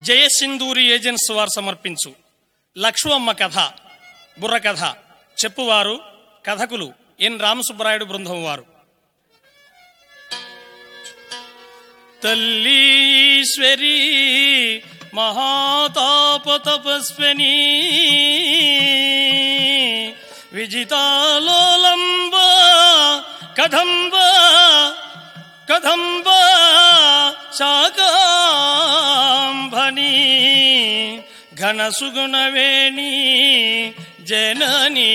జయసింధూరి agency వారు సమర్పించు లక్ష్మమ్మ కథ బుర్ర కథ చెప్పువారు కథకులు ఎన్ రామసుబ్బరాయుడు బృందం వారు తల్లి ఈశ్వరి మహాతాప తపస్విని విజితాలోలంబ కదంబ కదంబ శాకాంభని ఘనసుగుణవేణి జననీ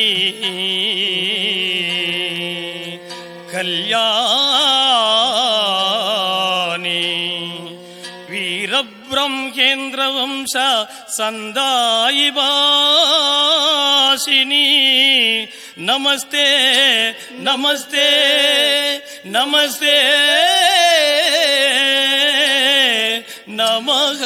కళ్యాణి వీరబ్రహ్మేంద్రవంశ సందాయి వాసిని నమస్తే నమస్తే నమస్తే నమః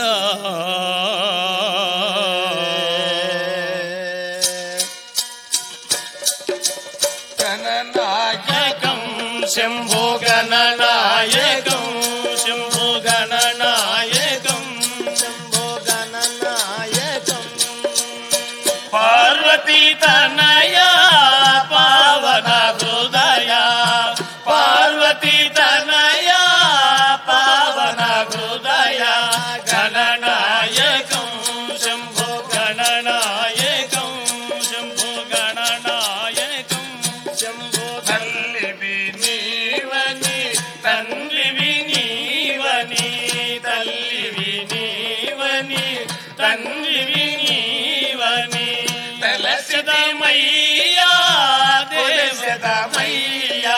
గణనాయకం శంభో గణనాయకం శంభో గణనాయకం శంభో గణనాయకం పార్వతీ తనయ పావన హృదయ పార్వతీ తనయ పావన హృదయ గణనాయకం శంభో గణనాయకం శంభో గణనాయకం శంభో తల్లివి నీవని తండ్రివి నీవని తల్లివి నీవని తండ్రివి నీవని తలసదమయ్యా దేశదమయ్యా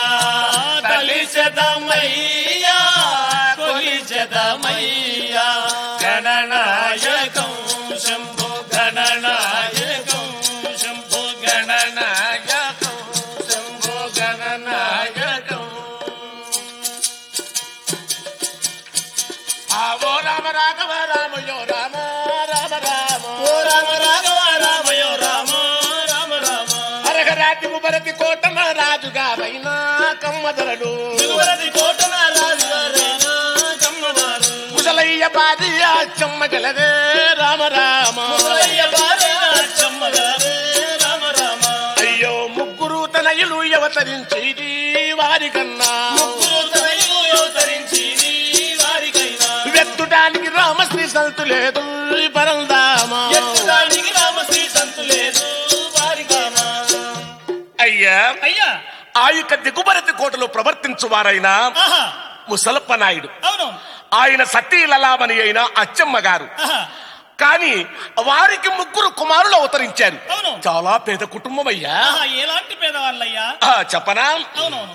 తలిసదమయ్యా కొలిసదమయ్యా గణనాయకం శంభో గణనాయకం శంభో గణనాయకం శంభో గణనాయకం ఆవో రామ రాఘవ రామయో రామ రామ రామ ఓ రామ రాఘవ రామయో రామ రామ రామ అరగరాటి ముబరతి కోటమ రాజుగా వైనా కమ్మదరడు దిగువరది కోటన రాజుగారైనా కమ్మవారు ముసలయ్య బాది చెమ్మ గలదే రామ రామ ముసలయ్య భార్య చెమ్మగారే రామ రామ అయ్యో ముగ్గురు తనయులు అవతరించి వారి కన్నా ముగ్గురు తనయులు అవతరించి వారికైనా వెత్తుటానికి రామశ్రీ సంతు లేదు పరందామా ఎత్తుదానికి రామశ్రీ సంతు లేదు వారికైనా అయ్యా అయ్యా ఆ యొక్క దిగుబరతి కోటలో ప్రవర్తించువారైనా ఆహా ముసలప్ప నాయుడు అవును ఆయన సతీ లలామణి అయిన అచ్చమ్మ గారు ఆహా కానీ వారికి ముగ్గురు కుమారులు అవతరించారు అవును. చాలా పేద కుటుంబం అయ్యా ఆహా ఎలాంటి పేదవాళ్ళయ్యా ఆ, చెప్పనా అవునవును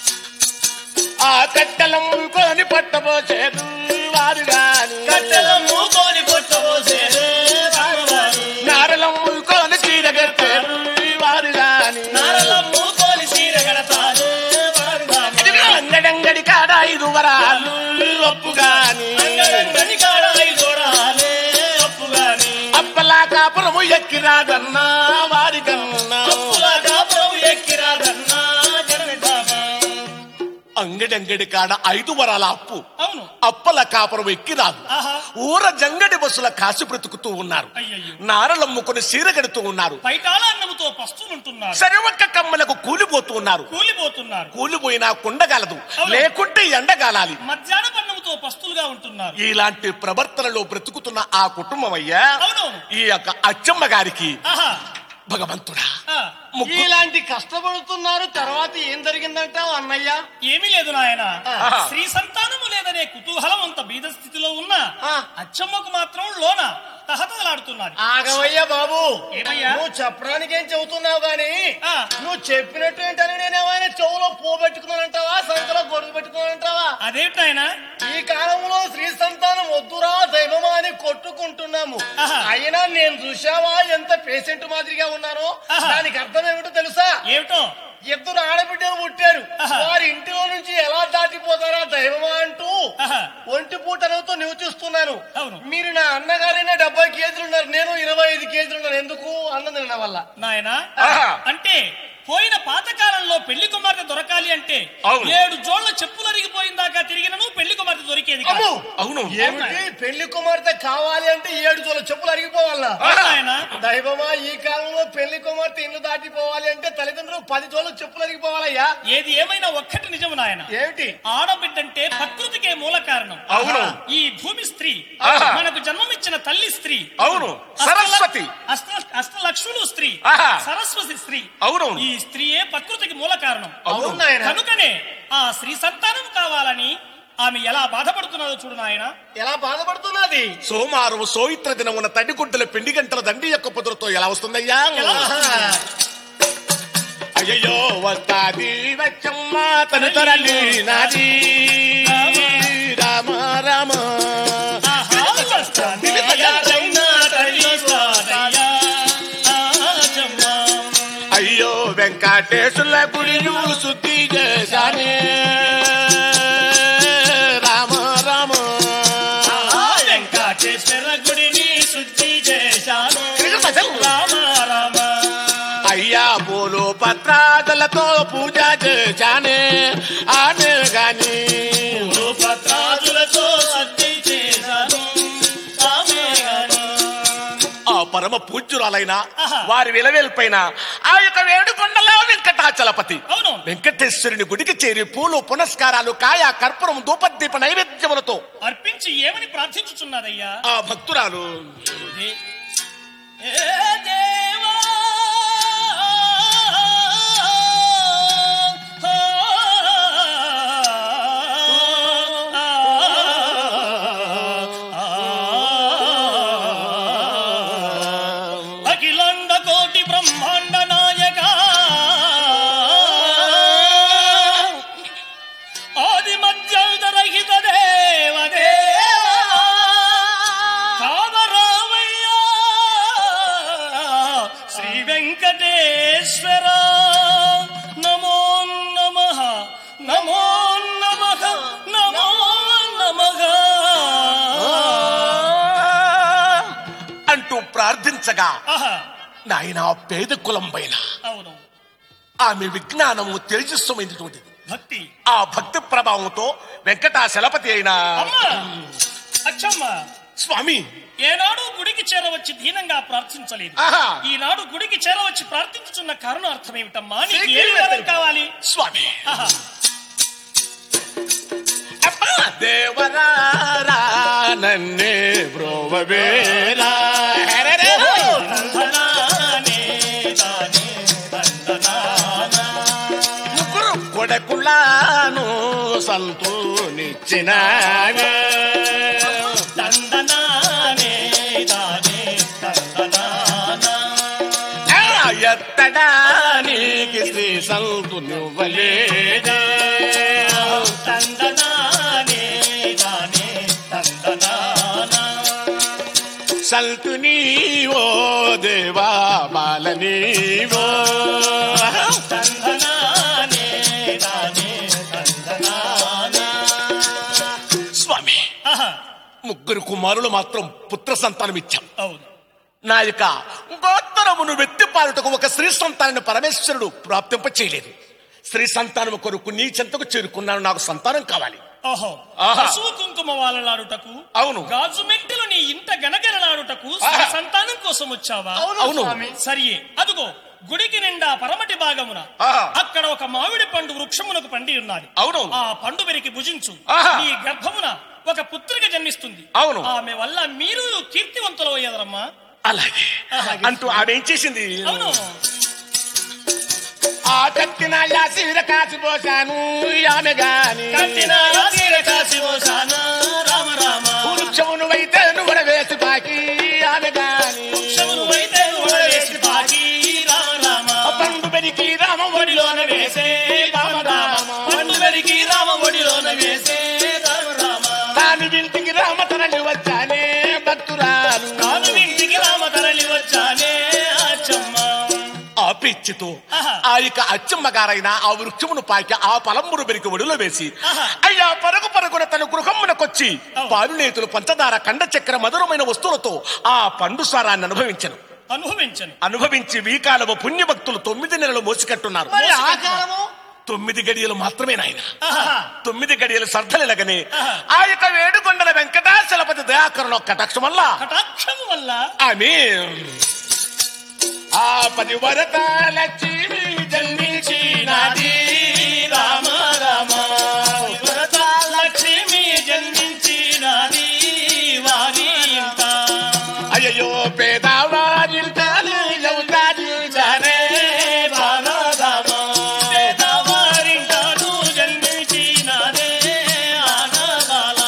ఆ కట్టెలం కొని పట్టబోసేదు వారు గాని కట్టెల మూకొని కొట్టబోసేదే రామవారు నారలం కొని చీరగట్టారు వారు గాని నారల మూకొని చీర కడతారే వారు రామ ఇదిగో అంగడంగడి కాడ ఐదు వరాలు ఒప్పు గాని అంగడంగడి కాడ ఐదోడాలే అప్పుగాని అప్పలా కాపురము ఎక్కిరాదన్నా వారి కన్నా అప్పులా కాపురం ఎక్కిరాదన్నా జననిదామా అంగడంగడి కాడ ఐదు వరాల అప్పు అవును అప్పల కాపురం ఎక్కిరాదు ఆహా ఊర జంగడి బస్సుల కాసి బ్రతుకుతూ ఉన్నారు అయ్యయ్యో నారలమ్ముకొని సీర కడుతూ ఉన్నారు బయటాల అన్నముతో పస్తులుంటున్నారు సరివక్క కమ్మలకు కూలిపోతూ ఉన్నారు కూలిపోతున్నారు కూలిపోయినా కుండగలదు అవును. లేకుంటే ఎండగాలాలి మధ్యాహ్న పన్నముతో పస్తులుగా ఉంటున్నారు ఇలాంటి ప్రవర్తనలో బ్రతుకుతున్న ఆ కుటుంబం అయ్యా అవునవును ఈ యొక్క అచ్చమ్మ గారికి ఆహా భగవంతుడా ఆ, ముగ్గు- ఇలాంటి కష్టపడుతున్నారు తర్వాత ఏం జరిగిందంటావు అన్నయ్య ఏమీ లేదు నాయన ఆహా. స్త్రీ సంతానము లేదనే కుతూహలం అంత బీద స్థితిలో ఉన్న ఆ. అచ్చమ్మకు మాత్రం లోన తహతలాడుతున్నది ఆగవయ్య బాబు ఏమయ్యా? నువ్వు చెప్పడానికి ఏం చెబుతున్నావు గాని ఆ. నువ్వు చెప్పినట్టు ఏంటని నేను ఏమైనా చెవులో పో పెట్టుకున్నానంటావా సంతలో గొడుగు పెట్టుకున్నానంటావా అదేంటి నాయన ఈ కాలంలో స్త్రీ సంతానం వద్దురా దైవమా అని కొట్టుకుంటున్నాము ఆహా. అయినా నేను చూసావా ఎంత పేషెంట్ మాదిరిగా ఉన్నానో ఆహా. దానికి అర్థం ఏమిటో తెలుసా ఏమిటో ఇద్దరు ఆడబిడ్డలు పుట్టారు ఆహా. వారి ఇంటిలో నుంచి ఎలా దాటిపోతారా దైవమా అంటూ ఆహా. ఒంటి పూటలతో నివసిస్తున్నాను అవును. మీరు నా అన్నగారైనా డెబ్బై కేజీలు ఉన్నారు నేను ఇరవై ఐదు కేజీలు ఉన్నాను ఎందుకు అన్నం తినడం వల్ల నాయన ఆహా. అంటే పోయిన పాతకాలంలో పెళ్లి కుమార్తె దొరకాలి అంటే అవును. ఏడు జోళ్ల చెప్పులు అరిగిపోయిన దాకా తిరిగినను పెళ్లి కుమార్తె దొరికేది కాదు. అమ్మో అవును ఏమిటి పెళ్లి కుమార్తె కావాలి అంటే ఏడు చోళ్ళ చెప్పులు అరిగిపోవాలా అవును నాయనా? దైవమా ఈ కాలంలో పెళ్లి కుమార్తె ఇల్లు దాటిపోవాలి అంటే తల్లిదండ్రులు పది చోళ్ళ చెప్పులు అరిగిపోవాలయ్యా ఏది ఏమైనా ఒక్కటి నిజము నాయన ఏమిటి ఆడబిడ్డంటే ప్రకృతికే మూల కారణం అవును. ఈ భూమి స్త్రీ ఆహా. మనకు జన్మమిచ్చిన తల్లి స్త్రీ అవును అష్టల- సరస్వతి అష్ట అష్టలక్ష్ములు స్త్రీ ఆహా. సరస్వతి స్త్రీ అవును. ఈ స్త్రీయే ప్రకృతికి మూల కారణం అవును నాయన కనుకనే ఆ స్త్రీ సంతానం కావాలని ఆమె ఎలా బాధపడుతున్నదో చూడు నాయన ఎలా బాధపడుతున్నది సోమవారం సోయిత్ర దినమున తడి గుడ్డల పిండి గంటల దండి యొక్క పొదురుతో ఎలా వస్తుందయ్యా ఎలా వస్తుంది? అయ్యో వస్తాది వచ్చమ్మ తను తరలి నాది రామ రామ ఆహా, వస్తానయ్యా, రైనా తల్లి వస్తానయ్యా, ఆజమ్మ. అయ్యో వెంకటేశుల గుడి శుద్ధి చేశానే రామ రామ ఆ వెంకటేశ్వర గుడిని శుద్ధి చేశాను తిరుగు రామ రామ అయ్యా పూలు పత్రాదులతో పూజ చేశానే ఆమె గాని పత్రాదులతో శుద్ధి చేశాను ఆమె గాని. ఆ పరమ పూజ్యురాలైన ఆహా. వారి విలవేల్పైన ఆ యొక్క వేడుకొండలో వెంకటాచలపతి అవును వెంకటేశ్వరుని గుడికి చేరి పూలు పునస్కారాలు కాయ కర్పూరం ధూపదీప నైవేద్యములతో అర్పించి ఏమని ప్రార్థించుచున్నదయ్యా ఆ భక్తురాలు దే- ఏ దేవా అఖిలాండ కోటి బ్రహ్మాండ నాయక ఆది మధ్యంతరహిత దేవదేవా కావరామయ్యా శ్రీ వెంకటేశ్వర నమో నమ నమో నమ నమో నమ అంటూ ప్రార్థించగా ఆహా నాయన పేద కులం పైన అవును ఆమె విజ్ఞానము తేజస్వమైనటువంటిది భక్తి ఆ భక్తి ప్రభావంతో వెంకటాచలపతి అయిన అమ్మా అచ్చమ్మ స్వామి ఏనాడు గుడికి చేరవచ్చి దీనంగా ప్రార్థించలేదు ఆహా. ఈనాడు గుడికి చేరవచ్చి ప్రార్థించుచున్న కారణం అర్థమేమిటమ్మా నీకు ఏ శీఘ్రమే వరం కావాలి స్వామి ఆహా. అబ్బా! దేవరారా నన్నే బ్రోవవేరా హెరెరే! తందనానే తానే తందనానా. ముగ్గురు కొడకులాను సంతూనిచ్చినావే తందనానే తానే తందనానా. ఆ, ఎత్తడానికి శ్రీ సంతు నువ్వలేదే తందనానే తానే తందనానా. సంతు నీవో దేవా బాల నీవో తందనానే తానే తందనానా. స్వామి ఆహా. ముగ్గురు కుమారులు మాత్రం పుత్ర సంతానం ఇచ్చాం అవును నా యొక్క గోత్తరమును వెత్తిపాలుటకు ఒక స్త్రీ సంతానాన్ని పరమేశ్వరుడు ప్రాప్తింప చేయలేదు స్త్రీ సంతానము కొరకు నీ చెంతకు చేరుకున్నాను నాకు సంతానం కావాలి ఓహో ఆహా. పశువు కుంకుమ వాళ్ళలాడుటకు అవును. గాజు మెట్టెలు నీ ఇంట గనగనలాడుటకు స్త్రీ ఆహా. సంతానం కోసం వచ్చావా అవును అవును. స్వామి సరియే అదుగో గుడికి నిండా పరమటి భాగమున ఆహా. అక్కడ ఒక మామిడి పండు వృక్షమునకు పండి ఉన్నది అవునవును. ఆ పండు వెరికి భుజించు ఆహా. నీ గర్భమున ఒక పుత్రిక జన్మిస్తుంది అవును. ఆమె వల్ల మీరు కీర్తివంతులు అయ్యారమ్మా అలాగే అంటూ ఆమె ఏం చేసింది అవును ఆ కట్టిన యాసీర కాసిపోసాను ఆమె గాని కట్టిన రాశిర కాశివోసాన రామ రామ వృక్షమును అయితే నువ్వు వేసి పాకి ఆమె గాని శవులు వైతే వడవేసి పాకి రామ రామ పండు పెరికి రామ ఒడిలోన వేసే రామ రామ పండు వెరికి రామ ఒడిలోన వేసే రామ రామ తాను ఇంటికి రామ తరలి వచ్చానే భక్తురాలు తాను ఇంటికి రామ తరలి వచ్చానే అచ్చమ్మ ఆ పిచ్చితో ఆహా. ఆ యొక్క అచ్చమ్మ గారైన ఆ వృక్షమును పాకి ఆ పలంబురు పెరికి ఒడిలో వేసి ఆహా. అయ్యా పరుగు పరుగున తన గృహమునకొచ్చి అవును. పాలునేతులు పంచదార కండ చక్కెర మధురమైన వస్తువులతో ఆ పండు సారాన్ని అనుభవించను అనుభవించను అనుభవించి వీకాలము పుణ్యభక్తులు తొమ్మిది నెలలు మోసికట్టున్నారు మరి ఆ కాలము తొమ్మిది గడియలు మాత్రమే నాయన ఆహా. తొమ్మిది గడియలు సర్ధలెలగని ఆ యొక్క వేడుకొండల వెంకటాచలపతి దయాకరణ కటాక్షం వల్ల కటాక్షము వల్ల ఆమె ఆ పది వరత లక్ష్మి జన్మించినది రామ రామ లక్ష్మి జన్మించినది వారి ఇంట. అయ్యో పేదవారింటాలు అవుతారు జానే రామ రామ పేదవారింటను జన్మించినదే ఆనవాల.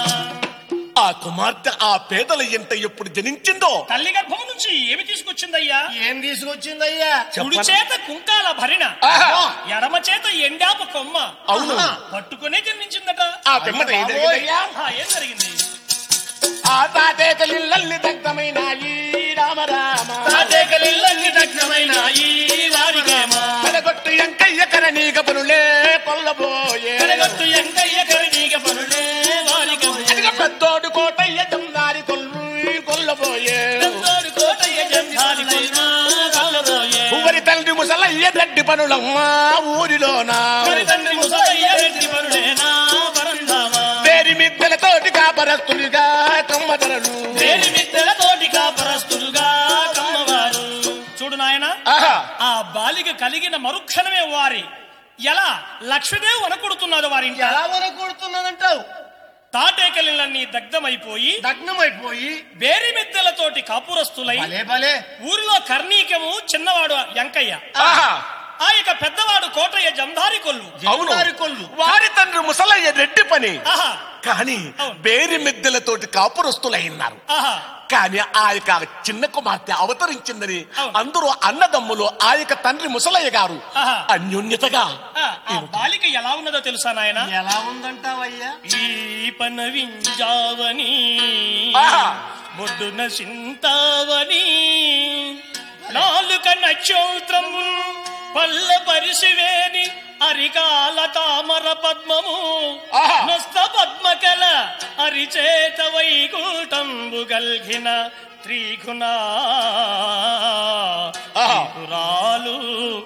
ఆ కుమార్తె ఆ పేదల ఎంత ఎప్పుడు జనించిందో తల్లి గర్భం నుంచి ఏమి తీసుకొచ్చిందయ్యా ఏం తీసుకొచ్చిందయ్యా కుడి చెప్పనా? చేత కుంకాల భరిణ ఆహా, ఎడమ చేత ఎండాప కొమ్మ అవును పట్టుకునే జన్మించిందట ఆ పిమ్మట ఏం జరిగిందయ్యా? ఆ, ఏం జరిగింది ఆ తాతేకలిల్లల్ని దగ్ధమైనాయి రామ రామ తాతేకలిల్లన్ని దగ్ధమైనాయి వారికేమా కలగొట్టు ఎంకయ్య కరణీక పనులే కొల్లబోయే కరగట్టు ఎంకయ్య కరినీగ పనులే వారికేమో అదిగో పెద్దోడు కోటయ్య జందారి కొల్లు కొల్లబోయే పెద్దోడు కోటయ్య జంధారి కొల్మా కల్లబోయే. ఉవరి తండ్రి ముసలయ్య గడ్డి పనులమ్మా ఊరిలోనా మరి తండ్రి ముసలయ్య రెడ్డి పనులేనా పరంధామా వేరి మిద్దెలతోటి కాపరస్తులుగా కమ్మదరలు వేలి మిద్దెలతోటి కాపరస్తులుగా కమ్మవారు చూడు నాయనా ఆహా ఆ బాలిక కలిగిన మరుక్షణమే వారి ఎలా లక్ష్మీదేవి వనకొడుతున్నారు వారి ఇంట ఎలా కొడుతున్నదంటావు తాటేకలిలన్నీ దగ్ధమైపోయి దగ్నమైపోయి బేరి మిద్దెలతోటి కాపురస్తులై భలే భలే ఊరిలో కర్ణీకము చిన్నవాడు ఎంకయ్య ఆహా ఆ యొక్క పెద్దవాడు కోటయ్య జంధారి కొల్లు అవును జంధారి కొల్లు. వారి తండ్రి ముసలయ్య రెడ్డి పని ఆహా కానీ అవును. బేరి మిద్దెలతోటి కాపురస్తులైనారు ఆహా కానీ ఆ యొక్క చిన్న కుమార్తె అవతరించిందని అవును. అందరూ అన్నదమ్ములు ఆ యొక్క తండ్రి ముసలయ్య గారు ఆహా. అన్యోన్యతగా ఆ, ఆ బాలిక ఎలా ఉన్నదో తెలుసా నాయన ఎలా ఉందంటావయ్యా ఈ పనవింజావని ఆహా. బొడ్డున సింతావని నాలుక నక్షత్రము పల్ల పరిసివేని అరికాల తామర పద్మము ఆహా. నస్త పద్మకల అరిచేత వైకుంఠంబు గల్గిన త్రిగుణా ఆహా. త్రిపురాలు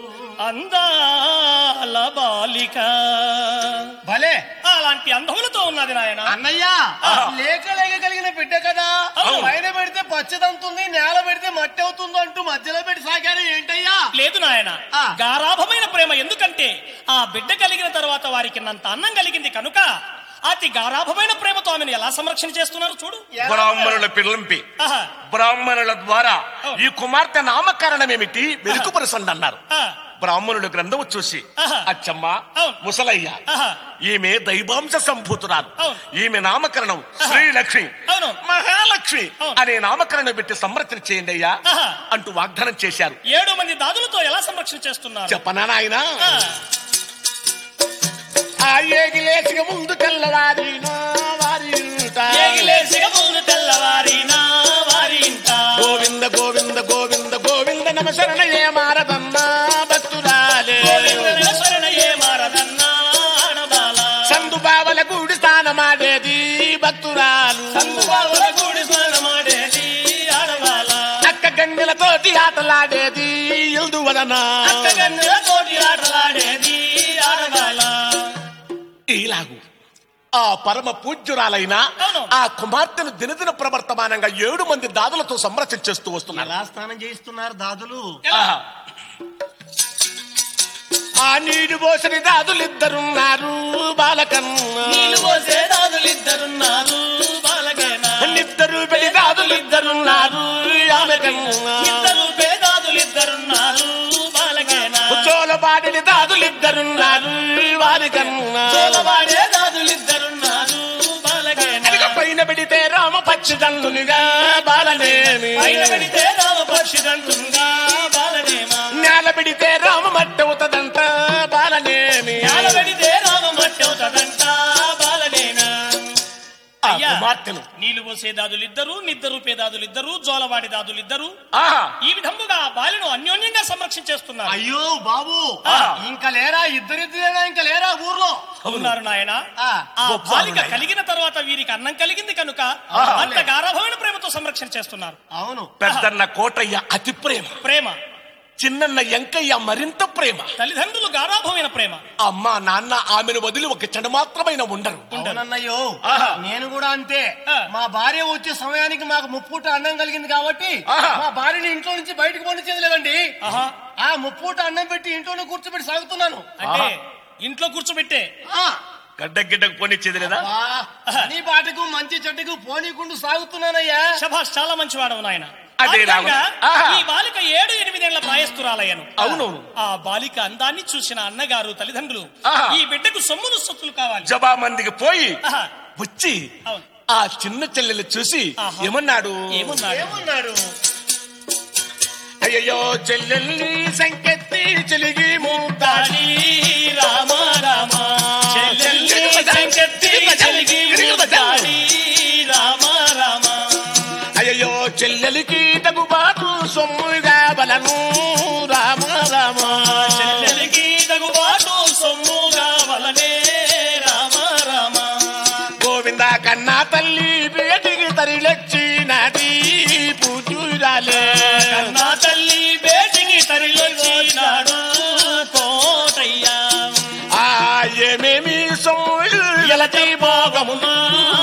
అందాల బాలిక భలే అలాంటి అందములతో ఉన్నది నాయన అన్నయ్య లేక లేక కలిగిన బిడ్డ కదా అవును. పైన పెడితే పచ్చదంతుంది నేల పెడితే మట్టి అవుతుంది అంటూ మధ్యలో పెట్టి సాగారు ఏంటయ్యా లేదు నాయన ఆ. గారాభమైన ప్రేమ ఎందుకంటే ఆ బిడ్డ కలిగిన తర్వాత వారికి నంత అన్నం కలిగింది కనుక అతి గారాభమైన ప్రేమతో ఆమెను ఎలా సంరక్షణ చేస్తున్నారు చూడు బ్రాహ్మణుల పిల్లంపి ఆహా, బ్రాహ్మణుల ద్వారా అవును. ఈ కుమార్తె నామకరణం ఏమిటి వెలుకుపరసండి అన్నారు ఆ, బ్రాహ్మణుడు గ్రంథము చూసి ఆహా. అచ్చమ్మ అవును. ముసలయ్య ఆహా. ఈమె దైవాంశ సంభూతురాలు అవును. ఈమె నామకరణం శ్రీలక్ష్మి అవును. మహాలక్ష్మి అవును. అనే నామకరణం పెట్టి సంరక్షణ చేయండి అయ్యా ఆహా. అంటూ వాగ్దానం చేశారు ఏడు మంది దాదులతో ఎలా సంరక్షణ చేస్తున్నారు చెప్పనా నాయన ఆ, ఆ ఏగిలేసిగా ముందు తెల్లవారినా వారి ఇంట. ఏగిలేసిగ పూలు తెల్లవారినా వారి ఇంట. గోవింద గోవింద గోవింద గోవింద నమ శరణ ఏ మారదన్నా భక్తురాలే గోవిందన శరణయే మారదన్నా ఆడబాల. సందు బావల గూడి స్థానమాడేది భక్తురాలు సందుబావుల కూడి స్నానమాడేది ఆడబాల. అక్క గంగలతోటి ఆటలాడేది ఇల్దువలన అక్కగన్నుల తోటి ఆటలాడేది ఆడబాల. ఇలాగు ఆ పరమ పూజ్యురాలైన అవును. ఆ కుమార్తెను దినదిన ప్రవర్తమానంగా ఏడు మంది దాదులతో సంరక్షణ చేస్తూ వస్తున్నారు ఎలా స్నానం చేయిస్తున్నారు దాదులు ఎలా? ఆహా. ఆ నీడు పోసని దాదులిద్దరున్నారు బాలకన్నా నీళ్ళు పోసే దాదులిద్దరున్నారు బాలకేనా నిద్దరు పెళ్లి దాదులిద్దరున్నారు ఆమె కన్నా ఇద్దరు పేదాదులిద్దరున్నారు బాలకేనా చోలబాడిని దాదులిద్దరున్నారు వారి కన్నా చోలవాడే దాదులిద్దరున్నారు బాలకేనా అదిగో పైన పెడితే రామ పచ్చిదల్లునిగా బాలనేమి పైన పెడితే రామ పక్షిదంటుందా బాలనేమా నేల పెడితే రామ మట్టవుతదంట బాలనేమి నేల పెడితే రామ మట్టవుతదంట బాలనేనా ఆ అయ్యా కుమార్తెను నీళ్లు పోసే దాదులిద్దరు నిద్దరు పేదాదులిద్దరు జోలవాడి దాదులిద్దరు ఆహా ఈ విధముగా బాలిను అన్యోన్యంగా సంరక్షణ చేస్తున్నారు అయ్యో బాబు ఆ. ఇంకా లేరా ఇద్దరిద్దరేనా ఇంకా లేరా ఊర్లో ఉన్నారు నాయన ఆ. ఆ గొప్ప బాలిక నాయన. కలిగిన తర్వాత వీరికి అన్నం కలిగింది కనుక ఆహా. అంత గారభమైన ప్రేమతో సంరక్షణ సంరక్షణ చేస్తున్నారు అవును పెద్దన్న కోటయ్య అతి ప్రేమ ప్రేమ చిన్నన్న ఎంకయ్య మరింత ప్రేమ తల్లిదండ్రులు గారాభమైన ప్రేమ అమ్మ నాన్న ఆమెను వదిలి ఒక క్షణ మాత్రమైన ఉండరు అవునన్నయ్యో ఆహా. నేను కూడా అంతే ఆ. మా భార్య వచ్చే సమయానికి మాకు ముప్పూట అన్నం కలిగింది కాబట్టి ఆహా. మా భార్యని ఇంట్లో నుంచి బయటకు పండించేది లేదండి ఆహా ఆ ముప్పూట అన్నం పెట్టి ఇంట్లోనే కూర్చోబెట్టి సాగుతున్నాను అంటే ఆహా. ఇంట్లో కూర్చోబెట్టే ఆ. గడ్డ గిడ్డకు పోనిచ్చేది లేదా వా, అని బాటకు మంచి చెట్టుకు పోనీకుంటూ సాగుతున్నానయ్యా శభాష్ చాలా మంచివాడవు నాయన అదే ఆ విధంగా రావణ. ఆహా. ఈ బాలిక ఏడు ఎనిమిదేళ్ల ప్రాయస్తురాలయ్యను అవునవును. ఆ బాలిక అందాన్ని చూసిన అన్నగారు తల్లిదండ్రులు ఆహా. ఈ బిడ్డకు సొమ్ములు సొత్తులు కావాలి జబా మందికి పోయి ఆహా. వచ్చి అవును. ఆ చిన్న చెల్లెలు చూసి ఆహా. ఏమన్నాడు ఏమన్నాడు ఏమన్నాడు అయ్యో చెల్లెల్ని సంకెత్తి చెలిగి మూతాడి తాడి రామ రామ చెల్లెల్ని సంకెత్తి చెలిగి ముద్దాడి రామ రామ అయ్యో చెల్లెలికి తగుబాటు సొమ్ముగా బలను రామ రామ చెల్లెలికి తగుబాటు సొమ్ముగా వలనే రామ రామ గోవింద కన్నా తల్లి బేటికి తరిలొచ్చినది పూజురాలే కన్నా తల్లి బేటికి తరిలొచ్చినాడు కోటయ్యా ఆ ఏమేమి సొమ్ములు ఎలటి భోగమును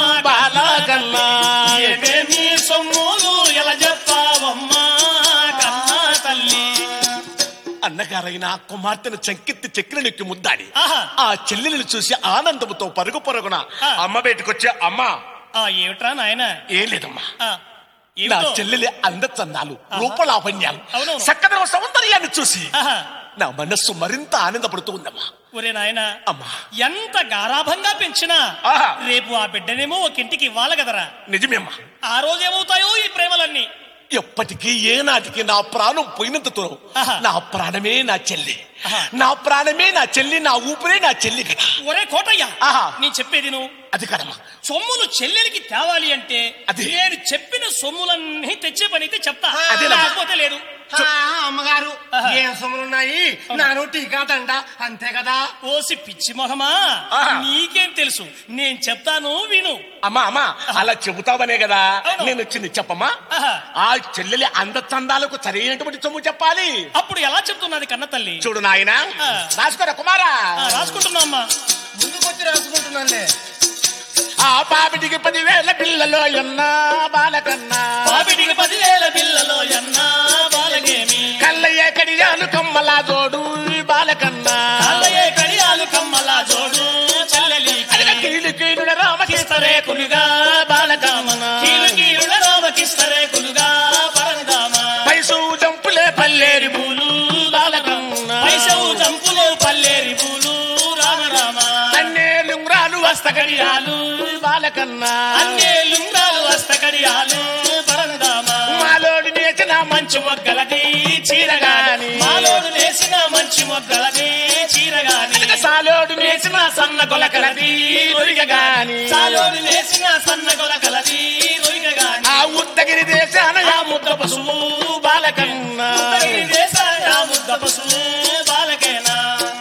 బాలకన్నా ఏమేమి సొమ్ములు ఎలా చెప్పావమ్మా కన్నా తల్లి అన్నగారైన ఆ కుమార్తెను చంకెత్తి చెక్కిలనెక్కి ముద్దాడి ఆహా. ఆ చెల్లెలను చూసి ఆనందముతో పరుగు పరుగున ఆ. అమ్మ బయటకొచ్చే అమ్మ ఆ ఏమిట్రా నాయన ఏం లేదమ్మా ఆ, నా ఏమిటో? చెల్లెలి అందచందాలు రూపలావణ్యాలు అవునవును. సక్కదన సౌందర్యాన్ని చూసి ఆహా. నా మనస్సు మరింత ఆనందపడుతూ ఉందమ్మా ఒరే నాయన అమ్మా ఎంత గారాభంగా పెంచినా ఆహా. రేపు ఆ బిడ్డనేమో ఒక ఇంటికి ఇవ్వాలి కదరా నిజమేమ్మా ఆ రోజు ఏమవుతాయో ఈ ప్రేమలన్నీ ఎప్పటికీ ఏనాటికి నా ప్రాణం పోయినంత దూరం ఆహా. నా ప్రాణమే నా చెల్లి ఆహా. నా ప్రాణమే నా చెల్లి నా ఊపిరే నా చెల్లి కదా ఒరే కోటయ్య ఆహా. నేను చెప్పేది నువ్వు అది కదమ్మా సొమ్ములు చెల్లెలికి తేవాలి అంటే అది. నేను చెప్పిన సొమ్ములన్నీ తెచ్చే పని అయితే చెప్తా అదేనమ్మా. లేకపోతే లేదు ఆ, అమ్మగారు ఆహా. ఏం సొమ్ములున్నాయి నాను టీకా దండ అంతే కదా ఓసి పిచ్చి మొహమా ఆహా. నీకేం తెలుసు నేను చెప్తాను విను అమ్మా అమ్మా అలా చెబుతావనే కదా అవును. నేను వచ్చింది చెప్పమ్మా ఆహా. ఆ చెల్లెలి అందచందాలకు సరైనటువంటి సొమ్ము చెప్పాలి అప్పుడు ఎలా చెప్తున్నది కన్న తల్లి చూడు నాయన ఆ. రాసుకోరా కుమారా ఆ, రాసుకుంటున్నా అమ్మా ముందుకొచ్చి రాసుకుంటున్నానులే ఆ పాపిటికి పదివేల పిల్లలో ఎన్నా బాలకన్నా పాపిటికి పదివేల పిల్లలో ఎన్నా బాలకేమి కళ్ళయ్య కడియాలు కమ్మలా జోడు బాలకన్నా అల్లయే కడియాలు కమ్మల జోడు చెల్లెలి కీలు కీలుడ రామకిస్తరే కిస్తరేకులుగా బాలకామన కీలు కీలుల రామకిస్తరేకులుగా పరందామ పైసు జంపులే పల్లేరి పూలు బాలకన్న పైసవు చంపులు పల్లేరి పూలు రామ రామ అన్నేలుంగ్రాలు హస్తకడియాలు బాలకన్నా అన్నే లుంగాలు హస్తకడియాలు పరందామ మాలోడి నేచిన మంచు మంచి మొగ్గలది చీరగాని మాలోడు నేసిన మంచి మొగ్గలది చీరగాని సాలోడు నేసిన నేసిన సన్న గొలకలది రొయ్యగాని సాలోడు నేసిన సన్న గొలకలది రొయ్యగాని ఆ ఉత్తగిరి దేశాన ఆ ముద్ద పశువు బాలకన్నా దేశాయ ముద్ద పశువు బాలకేనా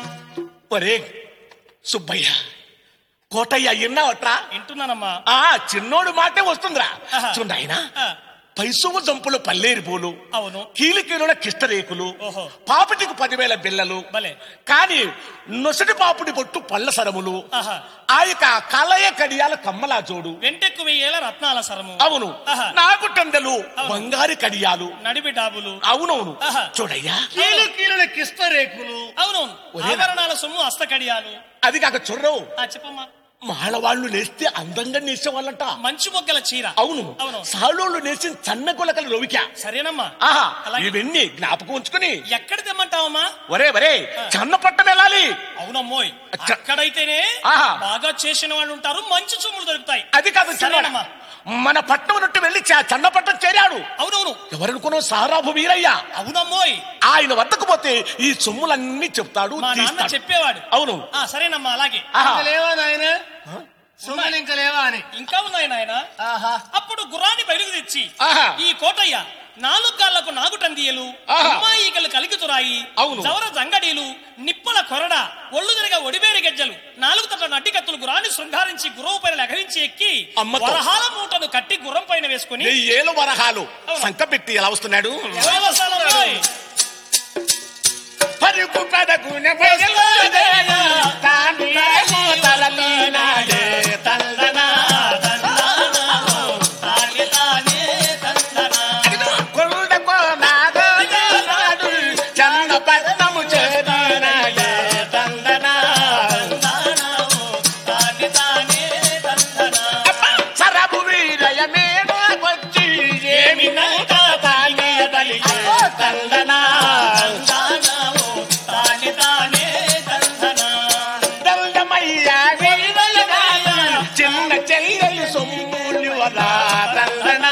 ఒరే సుబ్బయ్య కోటయ్య విన్నావట్రా వింటున్నానమ్మా ఆ చిన్నోడు మాటే వస్తుందిరా ఆహా. చూడాయన ఆ, పైసువు జంపులు పల్లేరు పూలు అవును కీలికీలుడ కిష్టరేకులు ఓహో. పాపిటికి పదివేల బిల్లలు భలే కానీ నొసటి పాపుడి పొట్టు పళ్ళ సరములు ఆహా ఆ యొక్క కలయ కడియాల కమ్మలా జోడు వెంటెక్కు వెయ్యేల రత్నాల సరము అవును ఆహా. నాకు టండలు అవును. బంగారు కడియాలు నడిపి డాబులు అవునవును ఆహా. చూడయ్యా కీలు కీలుల కిస్త రేకులు అవునవును ఒరేనా? ఆభరణాల సొమ్ము హస్తకడియాలు అది కాక చూడవు ఆ చెప్పమ్మా మాళవాళ్ళు నేస్తే అందంగా నేసేవాళ్ళంట మంచి మొగ్గల చీర అవును అవును సాలోళ్ళు నేసిన సన్న కొలకలు రవిక సరేనమ్మా ఆహా అలాగే. ఇవన్నీ జ్ఞాపకం ఉంచుకుని ఎక్కడ తెమ్మంటావమ్మా ఒరే ఒరే చన్నపట్టం వెళ్ళాలి అవునమ్మోయ్ అచ్చ. అక్కడైతేనే ఆహా. బాగా చేసిన వాళ్ళు ఉంటారు మంచి సొమ్ములు దొరుకుతాయి అది కాదు చిన్నవాడా. సరేనమ్మా మన పట్నం నుండి వెళ్ళి చ- చన్నపట్టం చేరాడు అవునవును ఎవరనుకున్నావు సారాభు వీరయ్య అవునమ్మోయ్ ఆయన వద్దకు పోతే ఈ సొమ్ములన్నీ చెప్తాడు మా నాన్న తీస్తాడు. చెప్పేవాడు అవును ఆ సరేనమ్మా అలాగే ఆహా. ఇంకా లేవా నాయన సొమ్ములు ఇంకా లేవా అని ఇంకా ఉన్నాయి నాయన ఆహా అప్పుడు గుర్రాన్ని బయలుకు తెచ్చి ఆహా. ఈ కోటయ్య నాలుగు కాళ్లకు నాగుటందియలు ఆహా. అమ్మాయికలు కలికితురాయి అవును. జవర జంగడీలు నిప్పల కొరడ ఒళ్ళు తిరగ ఒడిబేరి గజ్జలు నాలుగు తట్ల నడ్డికత్తులు గురాన్ని శృంగారించి గుర్రం పైన లగరించి ఎక్కి అమ్మతో. వరహాల మూటను కట్టి గుర్రం పైన వేసుకుని వెయ్యేళ్ళు వరహాలు అవును. సంక పెట్టి ఎలా వస్తున్నాడు ఎలా వస్తానమ్మాయ్? పరుగు పదకున బయలుదేరా, తానేమో తలలీనాడే తందనా. అదిగో కొండకో నాగోజనాడు, చన్నపట్నము చేరినాడే తందనా. అబ్బా, సరపు వీరయ మేడకొచ్చి ఏమి నంట తానే బలిగే తందనా. దండమయ్యా వీరయగాయ, చిన్న చెల్లెలు సొమ్ములు వరా తందనా.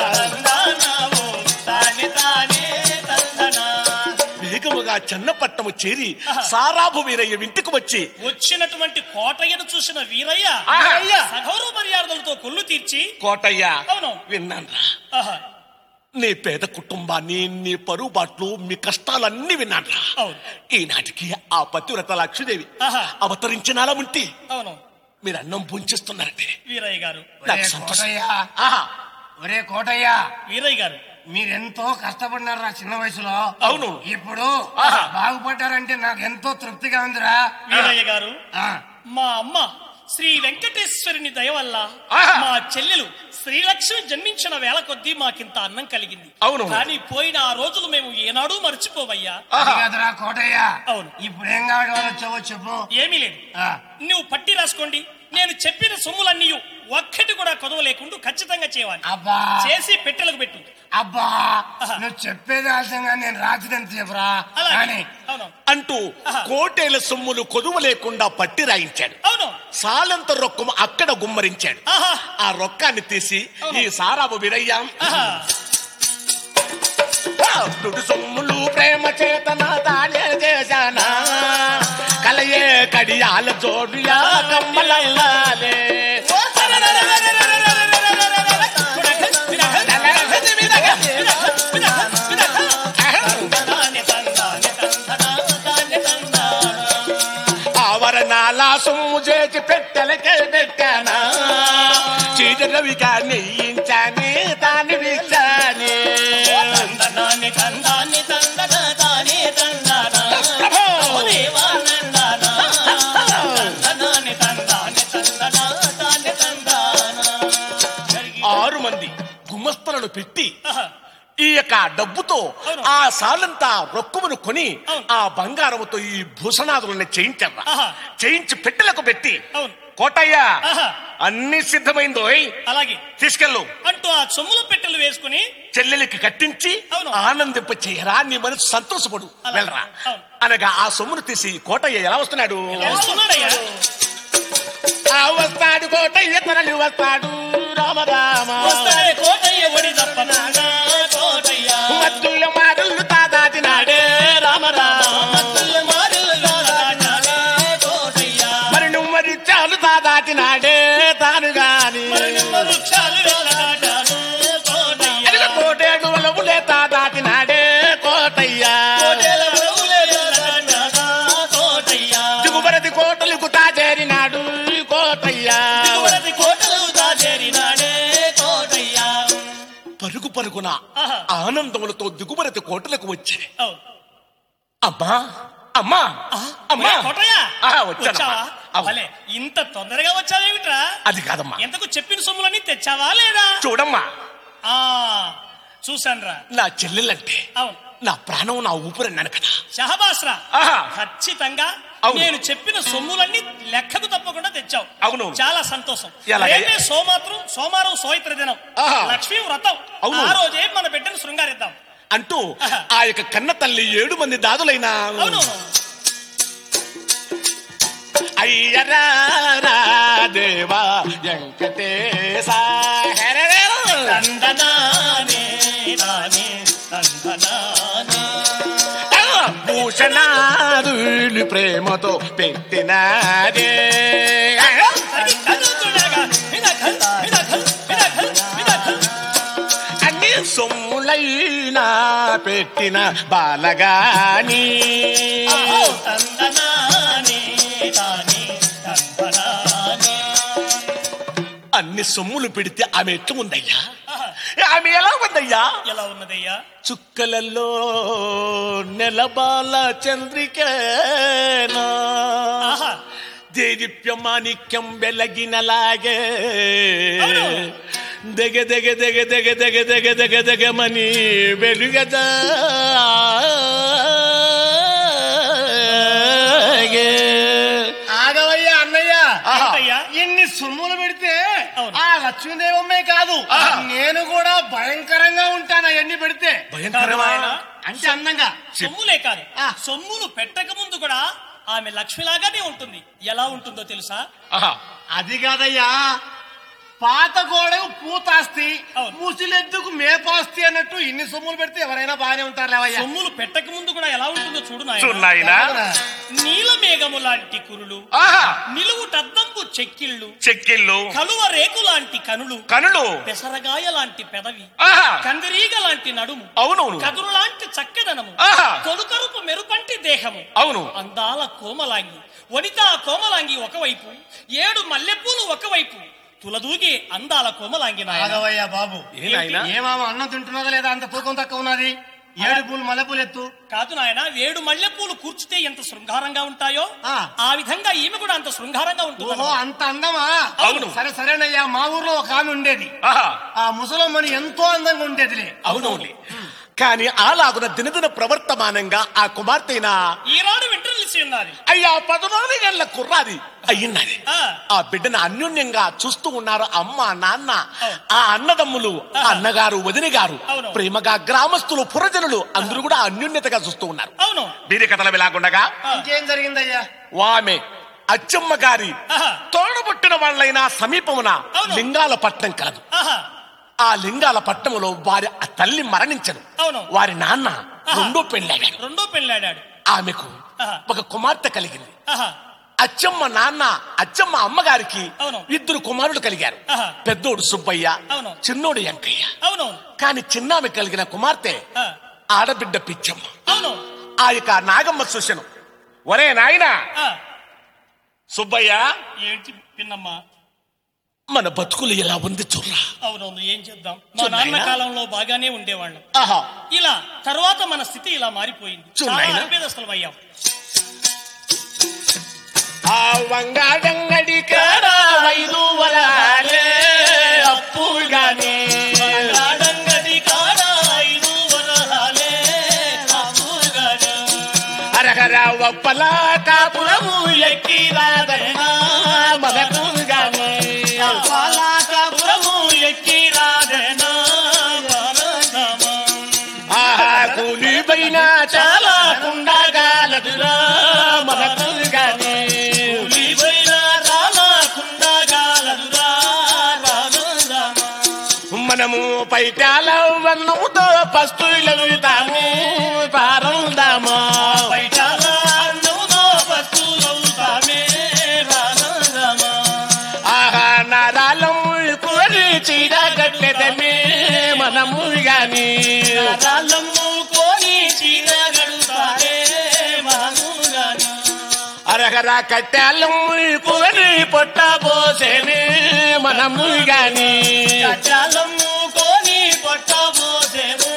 వేగముగా చెన్నపట్టము చేరి సారాభు వీరయ్య ఇంటికి వచ్చి వచ్చినటువంటి కోటయ్యను చూసిన వీరయ్య ఆహా. సగౌరవ మర్యాదలతో కొల్లు తీర్చి కోటయ్య అవును. విన్నాన్రా ఆహా, నీ పేద కుటుంబాన్ని నీ పరువు బాట్లు మీ కష్టాలన్నీ విన్నాన్రా అవును ఈనాటికి ఆ పతివ్రత లక్ష్మీదేవి ఆహా. అవతరించినాలా ఉంటే అవును మీరు అన్నం పుంచిస్తున్నారండి వీరయ్య గారు నాకు ఒరే సంతోషం కోటయ్య ఆహా ఒరే కోటయ్య వీరయ్య గారు మీరెంతో కష్టపడినారా చిన్న వయసులో అవును. ఇప్పుడు ఆహా. బాగుపడ్డారంటే నాకు ఎంతో తృప్తిగా ఉందిరా వీరయ్య గారు ఆ, మా అమ్మ శ్రీ వెంకటేశ్వరుని దయ వల్ల ఆహా. మా చెల్లెలు శ్రీలక్ష్మి జన్మించిన వేళ కొద్దీ మాకింత అన్నం కలిగింది అవును. కానీ పోయిన ఆ రోజులు మేము ఏనాడూ మర్చిపోవయ్యా అది కాదురా కోటయ్య అవును. ఇప్పుడు ఏం కావడం వచ్చావో చెప్పు ఏమీ లేదు ఆ, నువ్వు పట్టి రాసుకోండి నేను చెప్పిన సొమ్ములన్నీ ఒక్కటి కూడా కొదవ లేకుండా ఖచ్చితంగా చేయాలి అబ్బా చేసి పెట్టెలకు పెట్టు అబ్బా ఆహా. నువ్వు చెప్పేది ఆలస్యంగా నేను రాత్రి ఎంత చెప్పురా అలాగే కానీ అవును అంటూ ఆహా. కోటేల సొమ్ములు కొదువ లేకుండా పట్టి రాయించాడు అవును సాలంత రొక్కము అక్కడ గుమ్మరించాడు ఆహా ఆ రొక్కాన్ని తీసి ఈ సారాబు విరయ్యా ఆహా దుడు సొమ్ములు ప్రేమ చేతన తానే చేశానా కలయే కడియాల జోడియా కమ్మలల్లాలే ఆవరణాల సొమ్ము చేసి పెట్టెలకే పెట్టానా చీజరవిగా నెయ్యించాని దాని విచ్చాని ఆరు మంది గుమస్తలను పెట్టి ఈ యొక్క డబ్బుతో అవును. ఆ సాలంతా రొక్కుమును కొని అవును. ఆ బంగారముతో ఈ భూషణాదులను చేయించారా ఆహా. చేయించి పెట్టెలకు పెట్టి అవును కోటయ్య ఆహా. అన్ని సిద్ధమైందో అలాగే తీసుకెళ్ళు అంటూ ఆ సొమ్ముల పెట్టెలు వేసుకుని చెల్లెలికి కట్టించి అవును. ఆనందింప చేయరా నీ మనసు సంతోషపడు అలాగే. వెళ్ళరా అవును. అనగా ఆ సొమ్మును తీసి కోటయ్య ఎలా వస్తున్నాడు వస్తున్నాడయ్యా ఆ వస్తాడు కోటయ్య తరలి వస్తాడు రామ రామ వస్తాడే కోటయ్య ఒడి తప్పనాగా కోటయ్య మద్దుల మాటలు తాదాటినాడే రామ రామ మత్తుల మారులు దాడాడే కోటయ్య మరి నువ్వు మరి చాలు తాదాటినాడే తాను గాని మరి నిమ్మ వృక్షాలు వెళ్ళదాడాడు కోటయ్య అదిగో కోటేడు వలవులే తాదాటినాడే కోటయ్య కోటేల వరవులే వెళ్ళదాడా కోటయ్య దిగుబరది కోటలకు తాజేరినాడు కోటయ్య దిగువరది కోటలు దాచేరినాడే కోటయ్య పరుగు పరుగున ఆహా. ఆనందములతో దిగుబరది కోటలకు వచ్చి అవును అమ్మా అమ్మా అమ్మా ఒరే కోటయ్య ఆ, వచ్చానమ్మా. వచ్చావా అవును. భలే ఇంత తొందరగా వచ్చావేమిట్రా అది కాదమ్మా ఎంతకు చెప్పిన సొమ్ములన్నీ తెచ్చావా లేదా చూడమ్మా ఆ చూశానురా నా చెల్లెలంటే అవును నా ప్రాణం నా ఊపిరన్నాను కదా షహబాస్రా ఆహా. ఖచ్చితంగా అవును. నేను చెప్పిన సొమ్ములన్నీ లెక్కకు తప్పకుండా తెచ్చావు అవును. చాలా సంతోషం ఎలాగయ్యా? రేపే సోమాత్రం సోమవారం సోయిత్ర దినం ఆహా. లక్ష్మీ వ్రతం అవును. ఆ రోజే మన బిడ్డను శృంగారిద్దాం అంటూ ఆహా. ఆ యొక్క కన్న తల్లి ఏడు మంది దాదులైన అవును అయ్యరా దేవా వెంకటేశ తందనానే నానే తందనానే భూషణాదులు ప్రేమతో పెట్టినాదే అది కదుతుడగా వినఖల్ వినఖల్ వినఖల్ వినఖల్ అన్ని సొమ్ములైనా పెట్టిన బాలగాని తందనానే తానే తందనానే. అన్ని సొమ్ములు పెడితే ఆమె ఎట్లు ఉందయ్యా ఆహా, ఆమె ఎలా ఉందయ్యా ఎలా ఉన్నదయ్యా చుక్కలలో నెలబాల చంద్రికేనా ఆహా దేదీప్యమాణిక్యం వెలగినలాగే అవును. దగ దగ దగ దగ దగ దగ దగ దగమని వెలుగదా ఆగవయ్యా అన్నయ్య ఆహా. ఏంటయ్యా? ఇన్ని సొమ్ములు పెడితే అవును. ఆ లక్ష్మీదేవమ్మే కాదు ఆహా. నేను కూడా భయంకరంగా ఉంటాను అవన్నీ పెడితే భయంకరమా కాదు నాయనా. అంటే అందంగా సొమ్ములే కాదు ఆ. సొమ్ములు పెట్టక ముందు కూడా ఆమె లక్ష్మిలాగానే ఉంటుంది ఎలా ఉంటుందో తెలుసా ఆహా. అది కాదయ్యా పాత గోడకు పూతాస్తి అవును. ముసిలెద్దుకు మేపాస్తి అన్నట్టు ఇన్ని సొమ్ములు పెడితే ఎవరైనా బాగానే ఉంటారు లేవయ్యా సొమ్ములు పెట్టక ముందు కూడా ఎలా ఉంటుందో చూడు చూడు నాయన నాయనా. నీలమేఘము లాంటి కురులు ఆహా నిలువుటద్దంపు చెక్కిళ్ళు చెక్కిళ్ళు కలువ రేకు లాంటి కనులు కనులు పెసరగాయ లాంటి పెదవి ఆహా కందిరీగ లాంటి నడుము అవునవును కదురు లాంటి చక్కదనము ఆహా. తొలుకరుపు మెరుపంటి దేహము అవును అందాల కోమలాంగి వనితా కోమలాంగి ఒకవైపు ఏడు మల్లెపూలు ఒకవైపు తులదూగే అందాల కోమలాంగి నాయన ఆగవయ్యా బాబు ఏ నాయనా? ఏమామా అన్నం తింటున్నదా లేదా అంత తూకం తక్కువ ఉన్నది ఏడు పూలు మల్లెపూలు ఎత్తు కాదు నాయన ఏడు మల్లెపూలు కూర్చుతే ఎంత శృంగారంగా ఉంటాయో ఆ. ఆ విధంగా ఈమె కూడా అంత శృంగారంగా ఉంటుంది ఓహో అంత అందమా అవును. సరే సరేనయ్యా మా ఊర్లో ఒక ఆమె ఉండేది ఆహా ఆ ముసలమ్మని ఎంతో అందంగా ఉండేదిలే అవునవును కానీ అలాగున దినదిన ప్రవర్తమానంగా ఆ కుమార్తెన ఈనాడు వెంట్రలిసి ఉన్నది అయ్యా పదనాలుగు గంటల కుర్రాది అయ్యిన్నది ఆ. ఆ బిడ్డను అన్యోన్యంగా చూస్తూ ఉన్నారు అమ్మ నాన్న అవును. ఆ అన్నదమ్ములు ఆహా. అన్నగారు వదిన గారు అవును. ప్రేమగా గ్రామస్తులు పురజనులు అందరూ కూడా అన్యోన్యతగా చూస్తూ ఉన్నారు అవును వీరి కథలు ఇలాగుండగా ఆ. ఇంకేం జరిగిందయ్యా ఆమె అచ్చమ్మ గారి ఆహా. తోడబుట్టిన వాళ్ళైన సమీపమున అవును. లింగాల పట్నం కలదు ఆహా ఆ లింగాల పట్టణంలో వారి ఆ తల్లి మరణించను అవును. వారి నాన్న ఆహా. రెండో పెళ్ళాడాడు రెండో పెళ్ళాడాడు ఆమెకు ఆహా. ఒక కుమార్తె కలిగింది ఆహా అచ్చమ్మ నాన్న అచ్చమ్మ అమ్మగారికి అవును. ఇద్దరు కుమారులు కలిగారు ఆహా. పెద్దోడు సుబ్బయ్య అవును. చిన్నోడు వెంకయ్య అవును కాని చిన్నామె కలిగిన కుమార్తె ఆ. ఆడబిడ్డ పిచ్చమ్మ అవును ఆ యొక్క నాగమ్మ చూసెను ఒరే నాయనా ఆ. సుబ్బయ్య ఏంటి పిన్నమ్మా మన బతుకులు ఎలా ఉంది చూడరా అవునవును ఏం చేద్దాం మా చూడు నాన్న నాయనా. కాలంలో బాగానే ఉండేవాళ్ళం ఆహా ఇలా తర్వాత మన స్థితి ఇలా మారిపోయింది చూడు చాలా నాయనా. అల్పేదస్తులం అయ్యాం ఆ వంగాడంగడి కాడ ఐదు వరాలే అప్పుగానే ఆడంగడి కాడ ఐదు వరహాలే కాపుగానే. అరహర ఒప్పల కాపురము ఎక్కి రాదన్నా మనకుగానే పాలాకాపురము ఎక్కి రాదేనా వరదమా. ఆహా కూలి పైన చాలా కుండగాలదురా మనకుగానే ఉలివైన రాలకుండగాలదురా రాగదమా. మనము పైటాల వన్నముతో పస్తులవుతాము పారందామా బయటాల అన్నముతో పస్తులవుతామే రాగదమా. ఆహా నారాలం కోరి చీర కట్టెదమే మనము గాని రాళ్ళమ్ము కోని చీర గడుతారే మనముగాను. అరగర కట్టాలం కోరి పొట్ట పోసేనే మనము గాని గజాలమ్ము కోని పొట్టబోసెను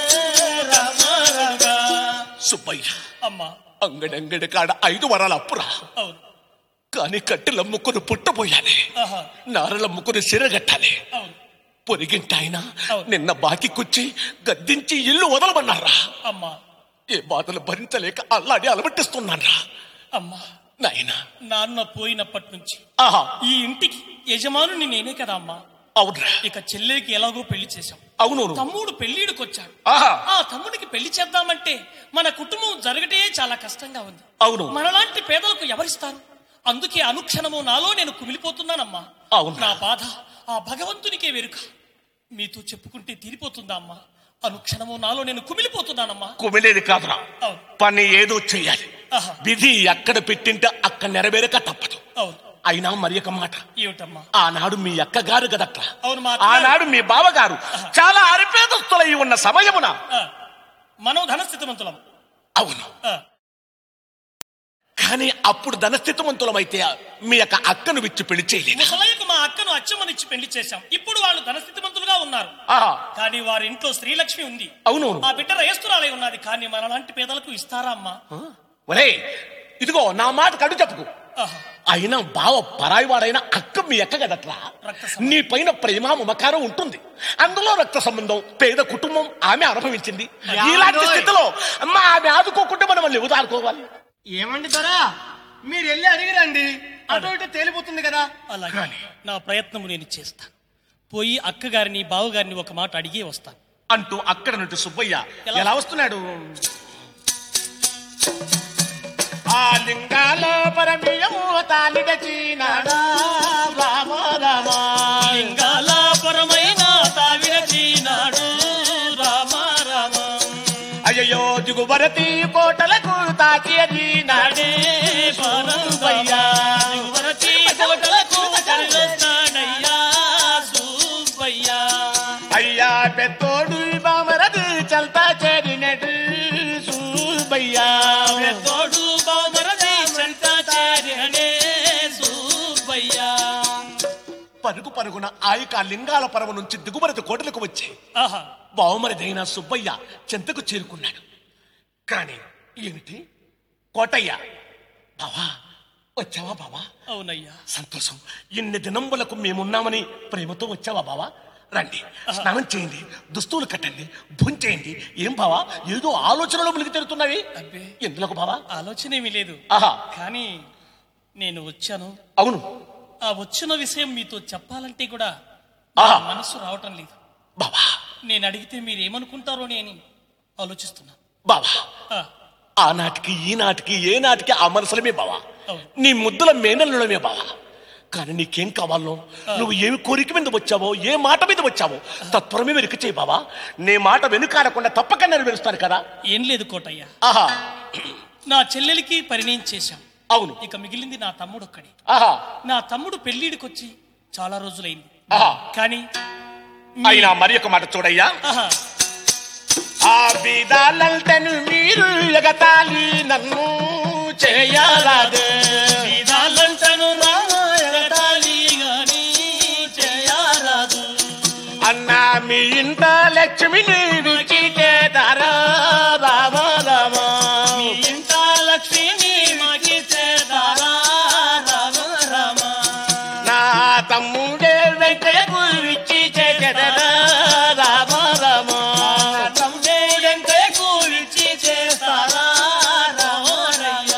రమరగా. సుబ్బయ్య అమ్మా అంగడంగడి కాడ ఐదు వరాల అప్పురా అవును కాని కట్టెలమ్ముకుని పుట్టబోయాలి ఆహా నారలమ్ముకుని సిరగట్టాలి అవును పొరిగింటి ఆయన అవును. నిన్న బాకికొచ్చి గద్దించి ఇల్లు వదలమన్నారా అమ్మా ఏ బాధలు భరించలేక అల్లాడి అలబట్టిస్తున్నారా అమ్మా నాయనా నాన్న పోయినప్పటి నుంచి ఆహా ఈ ఇంటికి యజమానుని నేనే కదా అమ్మా అవునరా ఇక చెల్లెకి ఎలాగో పెళ్లి చేశాం అవును తమ్ముడు పెళ్లిడికి వచ్చాడు ఆహా ఆ తమ్ముడికి పెళ్లి చేద్దామంటే మన కుటుంబం జరగటే చాలా కష్టంగా ఉంది అవును మనలాంటి పేదలకు ఎవరిస్తారు అందుకే అనుక్షణము నాలో నేను కుమిలిపోతున్నానమ్మా అవును. నా బాధ ఆ భగవంతునికే వెరుక మీతో చెప్పుకుంటే తీరిపోతుందా అమ్మా అనుక్షణము నాలో నేను కుమిలిపోతున్నానమ్మా కుమిలేది కాదురా అవును పని ఏదో చెయ్యాలి ఆహా. విధి ఎక్కడ పెట్టింటే అక్కడ నెరవేరక తప్పదు అవును అయినా మరి ఒక మాట ఏమిటమ్మా ఆనాడు మీ అక్కగారు కదట్లా అవును మా అత్తగారు. ఆనాడు మీ బావగారు చాలా అరిపేదస్తులై ఉన్న జరిగిన సమయమున ఆ, మనం ధనస్థితిమంతులం అవును ఆ, కానీ అప్పుడు ధనస్థితిమంతులమైతే మీ యొక్క అక్కను విచ్చి పెళ్లి చేయలేదు ముసలయ్యకు మా అక్కను అచ్చమ్మనిచ్చి పెళ్లి చేశాం ఇప్పుడు వాళ్ళు ధనస్థితిమంతులుగా ఉన్నారు ఆహా కానీ వారి ఇంట్లో శ్రీలక్ష్మి ఉంది అవునవును ఆ బిడ్డ రయస్తురాలై ఉన్నది కానీ మనలాంటి పేదలకు ఇస్తారా అమ్మా ఒరే ఇదిగో నా మాట కడు చెప్పుకు ఆహా, అయినా బావ పరాయివాడైన అక్క మీ అక్క కదట్రా రక్త సంబంధం. నీ పైన ప్రేమ మమకారం ఉంటుంది అందులో రక్త సంబంధం పేద కుటుంబం ఆమె అనుభవించింది ఇలాంటి యాదోయ్. స్థితిలో అమ్మ ఆమె ఆదుకోకుంటే మనం వాళ్ళు ఎవరు ఆదుకోవాలి ఏమండి దొరా మీరు వెళ్ళి అడిగిరండి అటు ఇటు తేలిపోతుంది కదా అలాగే నా ప్రయత్నము నేను చేస్తాను పోయి అక్కగారిని బావగారిని ఒక మాట అడిగి వస్తాను అంటూ అక్కడ నుండి సుబ్బయ్య ఎలా? ఎలా వస్తున్నాడు ఆ లింగాలో పరమియము తాలిగ చీనాడా రామ రామ లింగాల పరమైన తావిడ చీనాడు రామ రామ అయ్యో దిగుబరతి కోటలకు తాకి నాడే పరంబయ్యా యువరతి కోటలకు కరుగొస్తాడయ్యా సూపయ్యా అయ్యా పెద్దోడు బామరది చల్తా చేరినడు సూబయ్యా తోడు బామరది సంత చేరనే సూపయ్యా పరుగు పరుగున ఆయక లింగాల పరమ నుంచి దిగుబరతి కోటలకు వచ్చి ఆహా బావమరిదైన సుబ్బయ్య చెంతకు చేరుకున్నాడు కాని ఏమిటి కోటయ్య బావా వచ్చావా బావా అవునయ్యా సంతోషం ఇన్ని దినంబులకు మేమున్నామని ప్రేమతో వచ్చావా బావా రండి స్నానం చేయండి దుస్తులు కట్టండి భుంచేయండి ఏం బావా ఏదో ఆలోచనలో మునిగి తెరుతున్నవి అబ్బే. ఎందులకు బావా ఆలోచన ఏమీ లేదు ఆహా కానీ నేను వచ్చాను అవును ఆ వచ్చిన విషయం మీతో చెప్పాలంటే కూడా నా ఆహా. మనసు రావటం లేదు బావా నేను అడిగితే మీరు ఏమనుకుంటారో అని ఆలోచిస్తున్నాను బావా ఆ, ఆనాటికి ఈనాటికి ఏ నాటికి ఆ మనసులమే బావా అవును. నీ ముద్దుల మేనల్లడమే బావా కానీ నీకేం కావాలో నువ్వు ఏమి కోరిక మీద వచ్చావో ఏ మాట మీద వచ్చావో తత్వరమే వెనుక చేయి బావా నీ మాట వెనుకాడకుండా తప్పక నెరవేరుస్తాను కదా ఏం లేదు కోటయ్య ఆహా నా చెల్లెలికి పరిణయం చేశాం అవును ఇక మిగిలింది నా తమ్ముడు ఒక్కడే ఆహా నా తమ్ముడు పెళ్లిడికి వచ్చి చాలా రోజులైంది ఆహా కానీ అయినా మరి ఒక మాట చూడయ్యా ఆహా ఆ బీదాలంటను మీరు ఎగతాళి నన్ను చేయరాదే విధాలంటను రామాయణాలి గాని చేయరాదు అన్నా మీ ఇంట లక్ష్మిని విచితే ధరా రామ రామ మీ ఇంట లక్ష్మిని మాకిచ్చే దారా రామ రామ నా తమ్ముడే వెంకయ్యకు విచ్చి చేకదరా రామ రామ తమ్ముడంటే కూలిచ్చి చేస్తారా రామరయ్య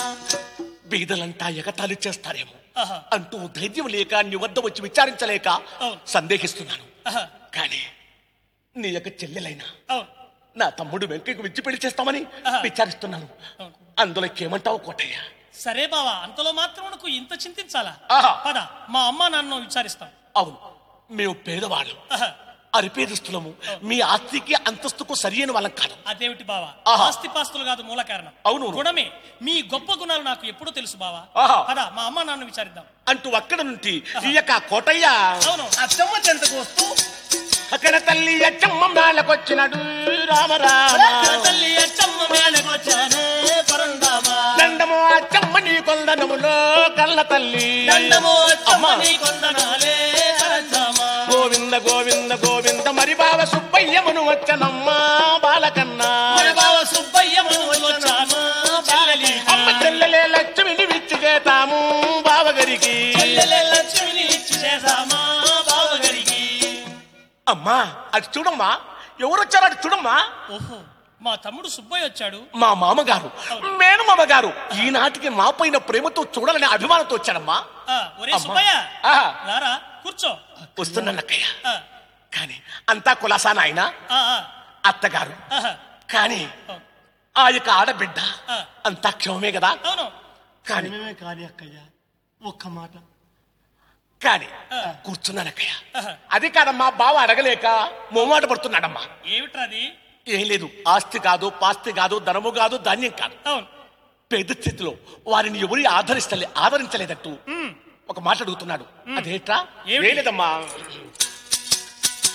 బీదలంతా ఎగతాళి చేస్తారేమో ఆహా అంటూ ధైర్యం లేక నీ వద్ద వచ్చి విచారించలేక అవును. సందేహిస్తున్నాను ఆహా కానీ నీ యొక్క చెల్లెలైనా అవును నా తమ్ముడు వెంకయ్యకు విచ్చి పెళ్లి చేస్తామని ఆహా. విచారిస్తున్నాను అవును. అందులో ఏమంటావు కోటయ్య సరే బావా అంతలో మాత్రం నాకు ఇంత చింతించాలా ఆహా. పద మా అమ్మ నాన్న విచారిస్తాం అవును మేము పేదవాళ్ళం ఆహా. అరిపేదస్తులము మీ ఆస్తికి అంతస్తుకు సరియైన వాళ్ళం కాదు అదేమిటి బావా ఆహా. ఆస్తి పాస్తులు కాదు మూల కారణం అవును. గుణమే మీ గొప్ప గుణాలు నాకు ఎప్పుడూ తెలుసు బావా ఆహా. పద మా అమ్మ నాన్న విచారిద్దాం అంటూ అక్కడ నుండి ఈ యొక్క కోటయ్య అవును అత్తమ్మ చెంతకు వస్తూ అక్కడ తల్లి అచ్చమ్మ మేళకొచ్చినాడు రామ రామ అక్కడ తల్లి అచ్చమ్మ మేడకొచ్చానే పరందామా దండము అచ్చమ్మ నీ కొందనములో కళ్ళ తల్లి దండము అచ్చమ్మ అమ్మా. నీ కొందనాలే పరందామా గోవింద గోవింద గోవింద మరి బావ సుబ్బయ్యమును వచ్చనమ్మా బాలకన్నా మన బావ సుబ్బయ్య మనవలు వచ్చామా చెల్లెలి అమ్మ చెల్లెలే లక్ష్మిని విచ్చి చేతాము బావగరికి చెల్లెలే లక్ష్మిని ఇచ్చి చేసామా బావగారికి అమ్మా అటు చూడమ్మా ఎవరు వచ్చారు అటు చూడమ్మా ఓహో మా తమ్ముడు సుబ్బయ్య వచ్చాడు మా మామగారు మేను మామగారు ఈనాటికి మా పైన ప్రేమతో చూడాలనే అభిమానంతో వచ్చాడమ్మా ఆ, ఒరే అమ్మా. సుబ్బయ్య ఆ. రారా కూర్చో వస్తున్నాను అక్కయ్య ఆ, కానీ అంతా కులాసా నాయన ఆ, ఆ, అత్తగారు ఆహా. కానీ అవును. ఆ యొక్క ఆడబిడ్డ ఆ. అంతా క్షమమే కదా అవును కానీ మేమే కాని అక్కయ్య ఒక్క మాట కానీ ఆ. కూర్చున్నాను అక్కయ్య ఆహా. అది కాదమ్మా బావ అడగలేక మొమ్మాట పడుతున్నాడమ్మా ఏమిట్రాది ఏం లేదు ఆస్తి కాదు పాస్తి కాదు ధనము కాదు ధాన్యం కాదు అవును పేద స్థితిలో వారిని ఎవరి ఆదరిస్తలే ఆదరించలేదట్టు ఒక మాట అడుగుతున్నాడు అదేట్రా ఏమిటి? ఏం లేదమ్మా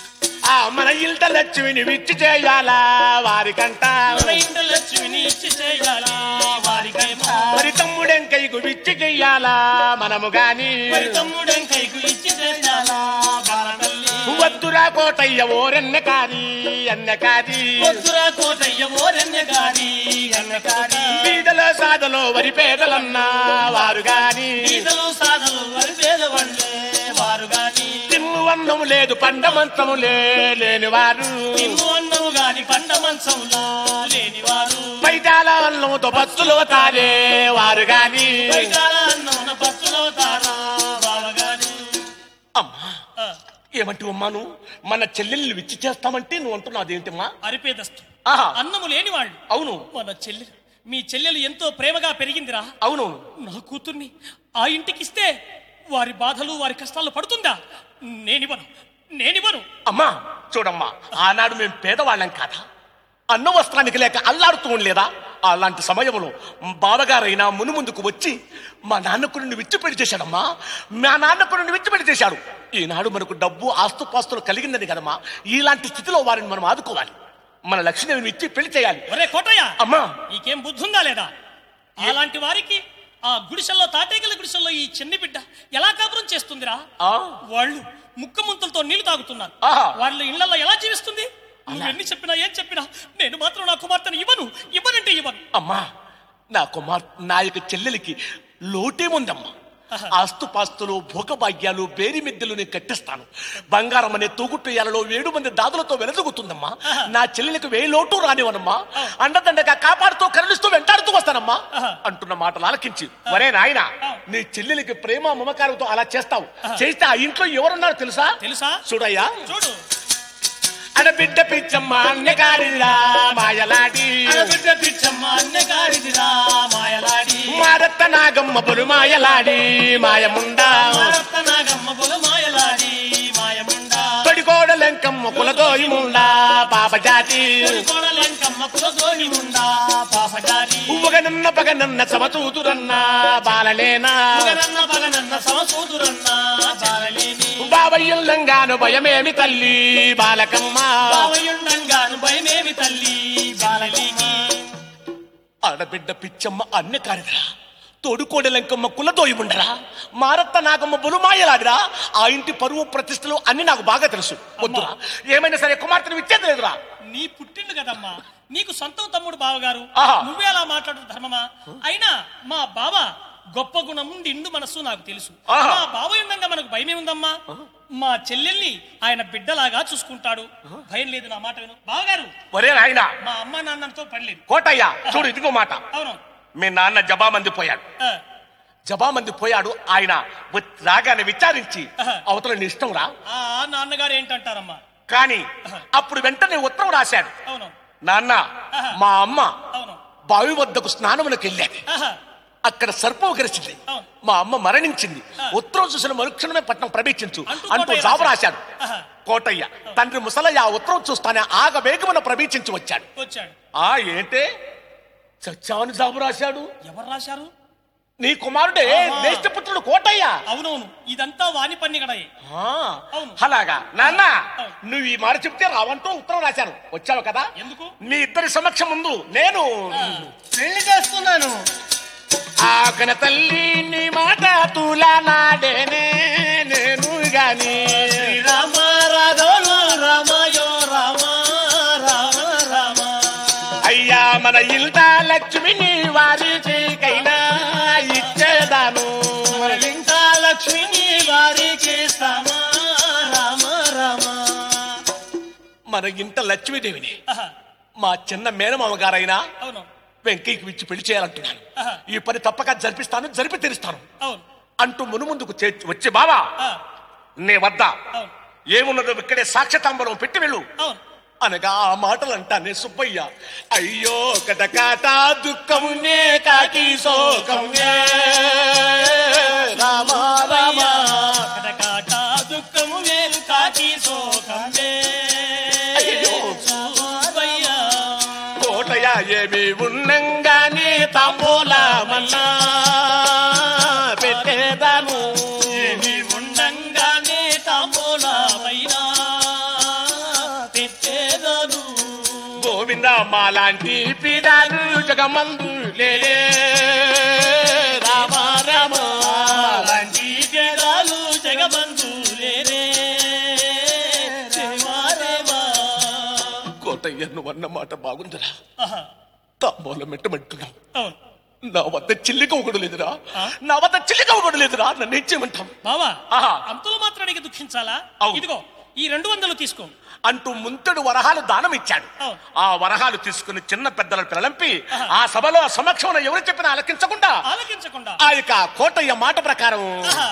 ఆ మన ఇంట లక్ష్మిని విచ్చి చేయాలా వారికంట మన ఇంట లక్ష్మిని ఇచ్చి చేయాలా వారికేమో మరి తమ్ముడెంకైకు విచ్చి చెయ్యాలా మనము గాని మరి తమ్ముడెం కైకు ఇచ్చి చేయాలా బాల తల్లి వద్దురా కోటయ్య ఓరెన్న కాది అన్న కాది పొద్దురా కోటయ్య ఓరెన్న గాని అన్న గాని బీదలో సాదలో వరి పేదలన్నా వారు గాని ఈదలు సాధలు వరి పేదవాళ్ళే వారు గాని తిమ్ము అన్నం లేదు పండ మంచము లేని వారు నిన్ను అన్నము గాని పండ మంచంలో లేనివారు పైటాల అన్నంతో బస్సులో తారే వారు గాని బయటాల అన్నం పచ్చులో తారా బాల గాని అమ్మా ఆ, ఏమంటే అమ్మాను మన చెల్లెల్ని విచ్చి చేస్తామంటే నువ్వు అంటున్నావు అదేంటమ్మా అరిపేదస్తు ఆహా అన్నము లేని వాళ్ళు అవును మన చెల్లెలు మీ చెల్లెలు ఎంతో ప్రేమగా పెరిగిందిరా అవును నా కూతుర్ని ఆ ఇంటికిస్తే వారి బాధలు వారి కష్టాలు పడుతుందా నేనివ్వను నేనివ్వను అమ్మా చూడమ్మా ఆనాడు మేము పేదవాళ్ళం కాదా అన్న వస్త్రానికి లేక అల్లాడుతూ ఉండలేదా అలాంటి సమయంలో బావగారైనా మునుముందుకు వచ్చి మా నాన్నకుడిని విచ్చిపెడి చేశాడమ్మా మా నాన్నకుడిని విచ్చిపెడి చేశాడు ఈనాడు మనకు డబ్బు ఆస్తుపాస్తులు కలిగిందని కదమ్మా ఇలాంటి స్థితిలో వారిని మనం ఆదుకోవాలి మన లక్ష్మీదేవిని ఇచ్చి పెళ్లి చేయాలి ఒరే కోటయ్య అమ్మా నీకేం బుద్ధుందా లేదా అలాంటి వారికి ఆ గుడిసెల్లో తాటేకల గుడిసెల్లో ఈ చిన్ని బిడ్డ ఎలా కాపురం చేస్తుందిరా ఆ, వాళ్ళు ముక్క ముంతలతో నీళ్లు తాగుతున్నారు ఆహా. వాళ్ళ ఇళ్లలో ఎలా జీవిస్తుంది నువ్వు ఎన్ని చెప్పినా ఏం చెప్పినా నేను మాత్రం నా కుమార్తెను ఇవ్వను ఇవ్వనంటే ఇవ్వను అమ్మా నా కుమార్ నా యొక్క చెల్లెలికి లోటేముందమ్మా ఆహా. ఆస్తుపాస్తులు భోగభాగ్యాలు బేరి మిద్దెలు నేను కట్టిస్తాను బంగారం అనే తూగుట్టుయాలలో ఏడు మంది దాదులతో వెలదుగుతుందమ్మా నా చెల్లెలికి వే లోటు రానివనమ్మా అండదండగా కాపాడుతూ కరుణిస్తూ వెంటాడుతూ వస్తానమ్మా ఆహా. అంటున్న మాటలు ఆలకించి వరే నాయన నీ చెల్లెలికి ప్రేమ మమకారంతో అలా చేస్తావు చేస్తే ఆ ఇంట్లో ఎవరున్నారో తెలుసా తెలుసా చూడయ్యా చూడు అడ బిడ్డ పిచ్చమ్మ అన్నగారిరా మాయలాడి ఆడబిడ్డ పిచ్చమ్మ అన్నగారిదిరా మాయలాడి మారత్త నాగమ్మ బులు మాయలాడి మాయముండా మారత్త నాగమ్మ బుల మాయలాడి మాయముండా తొడికోడ లెంకమ్మ కులదోయి ముండా పాప జాతి కోడలెంకమ్మ కులదోని ముండా పాపజాతి ఉవ్వగనన్న పగనన్న సమతూతురన్న బాలలేనా పగనన్న పగనన్న సమసూదురన్న బాలలేని బావయ్యుల్లంగాను భయమేమి తల్లి బాలకమ్మ బావయుండంగాను భయమేమి తల్లి బాలలేని ఆడబిడ్డ పిచ్చమ్మ అన్ని కారిదరా తోడుకోడ లెంకమ్మ కులదోయి ఉండరా మారత్త నాగమ్మ బులు మాయలాడిరా ఆ ఇంటి పరువు ప్రతిష్టలు అన్ని నాకు బాగా తెలుసు వద్దురా ఏమైనా సరే కుమార్తెను ఇచ్చేది లేదురా నీ పుట్టిండు కదమ్మా నీకు సొంతం తమ్ముడు బావగారు ఆహా. నువ్వే అలా మాట్లాడు ధర్మమా అయినా మా బావ గొప్ప గుణం నిండు మనస్సు నాకు తెలుసు ఆహా. మా బావ ఉండగా మనకు భయమే ఉందమ్మా మా చెల్లెల్ని ఆయన బిడ్డలాగా చూసుకుంటాడు భయం లేదు నా మాట విను బావగారు ఒరే నాయన మా అమ్మ నాన్నతో పడలేదు కోటయ్య చూడు ఇదిగో మాట అవును మీ నాన్న జబామంది పోయాడు ఆ, జబామంది పోయాడు ఆయన వచ్చి రాగానే విచారించి ఆహా. అవతల నీ ఇష్టం రా ఆ నాన్నగారు ఏంటంటారమ్మా కానీ అప్పుడు వెంటనే ఉత్తరం రాశాడు అవును నాన్న ఆహా. మా అమ్మ అవును బావి వద్దకు స్నానములకు వెళ్ళేది ఆహా, అక్కడ సర్పం గరిచింది అవును. మా అమ్మ మరణించింది ఆ. ఉత్తరం చూసిన మరుక్షణమే పట్నం ప్రవేశించు అంటూ అంటూ కోటయ్య జాబు రాశాడు. రాశాడు ఆహా. కోటయ్య తండ్రి ముసలయ్య ఆ ఉత్తరం చూస్తానే ఆగ వేగమున ప్రవేశించి వచ్చాడు వచ్చాడు ఆ ఏంటే చచ్చావని జాబు రాశాడు ఎవరు రాశారు నీ కుమారుడే ఆహా. దేశపుత్రుడు కోటయ్య అవునవును ఇదంతా వాణి పన్నిగడయే ఆ, అవును. అలాగా నాన్న అవును. నువ్వు ఈ మాట చెప్తే రావంటూ ఉత్తరం రాశాను వచ్చావు కదా ఎందుకు మీ ఇద్దరి సమక్షం ముందు నేను పెళ్లి చేస్తున్నాను ఆకన తల్లి నీ మాట తులా నాడేనే నేను గాని శ్రీరామ రాఘవ రామయో రామ రామ రామ అయ్యా మన ఇంట లక్ష్మిని వారికైనా ఇచ్చేదాను ఇంత లక్ష్మిని వారికి రామ రామ రామ మన ఇంట లక్ష్మీదేవిని ఆహా, మా చిన్న మేనమామ గారైనా అవును వెంకయ్యకి ఇచ్చి పెళ్లి చేయాలంటున్నాను ఆహా. ఈ పని తప్పక జరిపిస్తాను జరిపి తీరుస్తాను అవును అంటూ మునుముందుకు చే- వచ్చి బావా ఆ, నే వద్ద అవును ఏమున్నదో ఇక్కడే సాక్ష్యతాంబరం పెట్టి వెళ్ళు అవును అనగా ఆ మాటలు అంటానే సుబ్బయ్య అయ్యో కటకాట దుఃఖం నే కాకి శోకం నే. రామ రామ కటకాట దుఃఖము వేరు కాకి శోకమే అయ్యో. చూవయ్యా. కోటయ ఏమి ఉన్నంగానే తాంబూలమన్నా పెట్టేదాను ఏమి ఉండంగానే తాంబూలమైనా గోవింద మాలాంటి పీడాలు జగమందు లేలే రామ రామ అలాంటి పేదాలు జగబంధు లేరే దేవాదేవా. కోటయ్య నువ్వు అన్న మాట బాగుందిరా ఆహా, తాంబూలం మెట్టమంటున్నావు అవును నా వద్ద చిల్లిక ఒకడు లేదురా ఆ? నా వద్ద చిల్లిక ఒకడు లేదురా నన్ను ఏం చేయమంటావు బావా ఆహా. అంతులు మాత్రానికి దుఃఖించాలా అవును. ఇదిగో ఈ రెండు వందలు తీసుకో అంటూ ముంతడు వరహాలు దానం ఇచ్చాడు అవును. ఆ వరహాలు తీసుకుని చిన్న పెద్దలను పిలలంపి ఆ సభలో సమక్షంలో ఎవరు చెప్పినా ఆలకించకుండా ఆలకించకుండా ఆ యొక్క కోటయ్య మాట ప్రకారం ఆహా,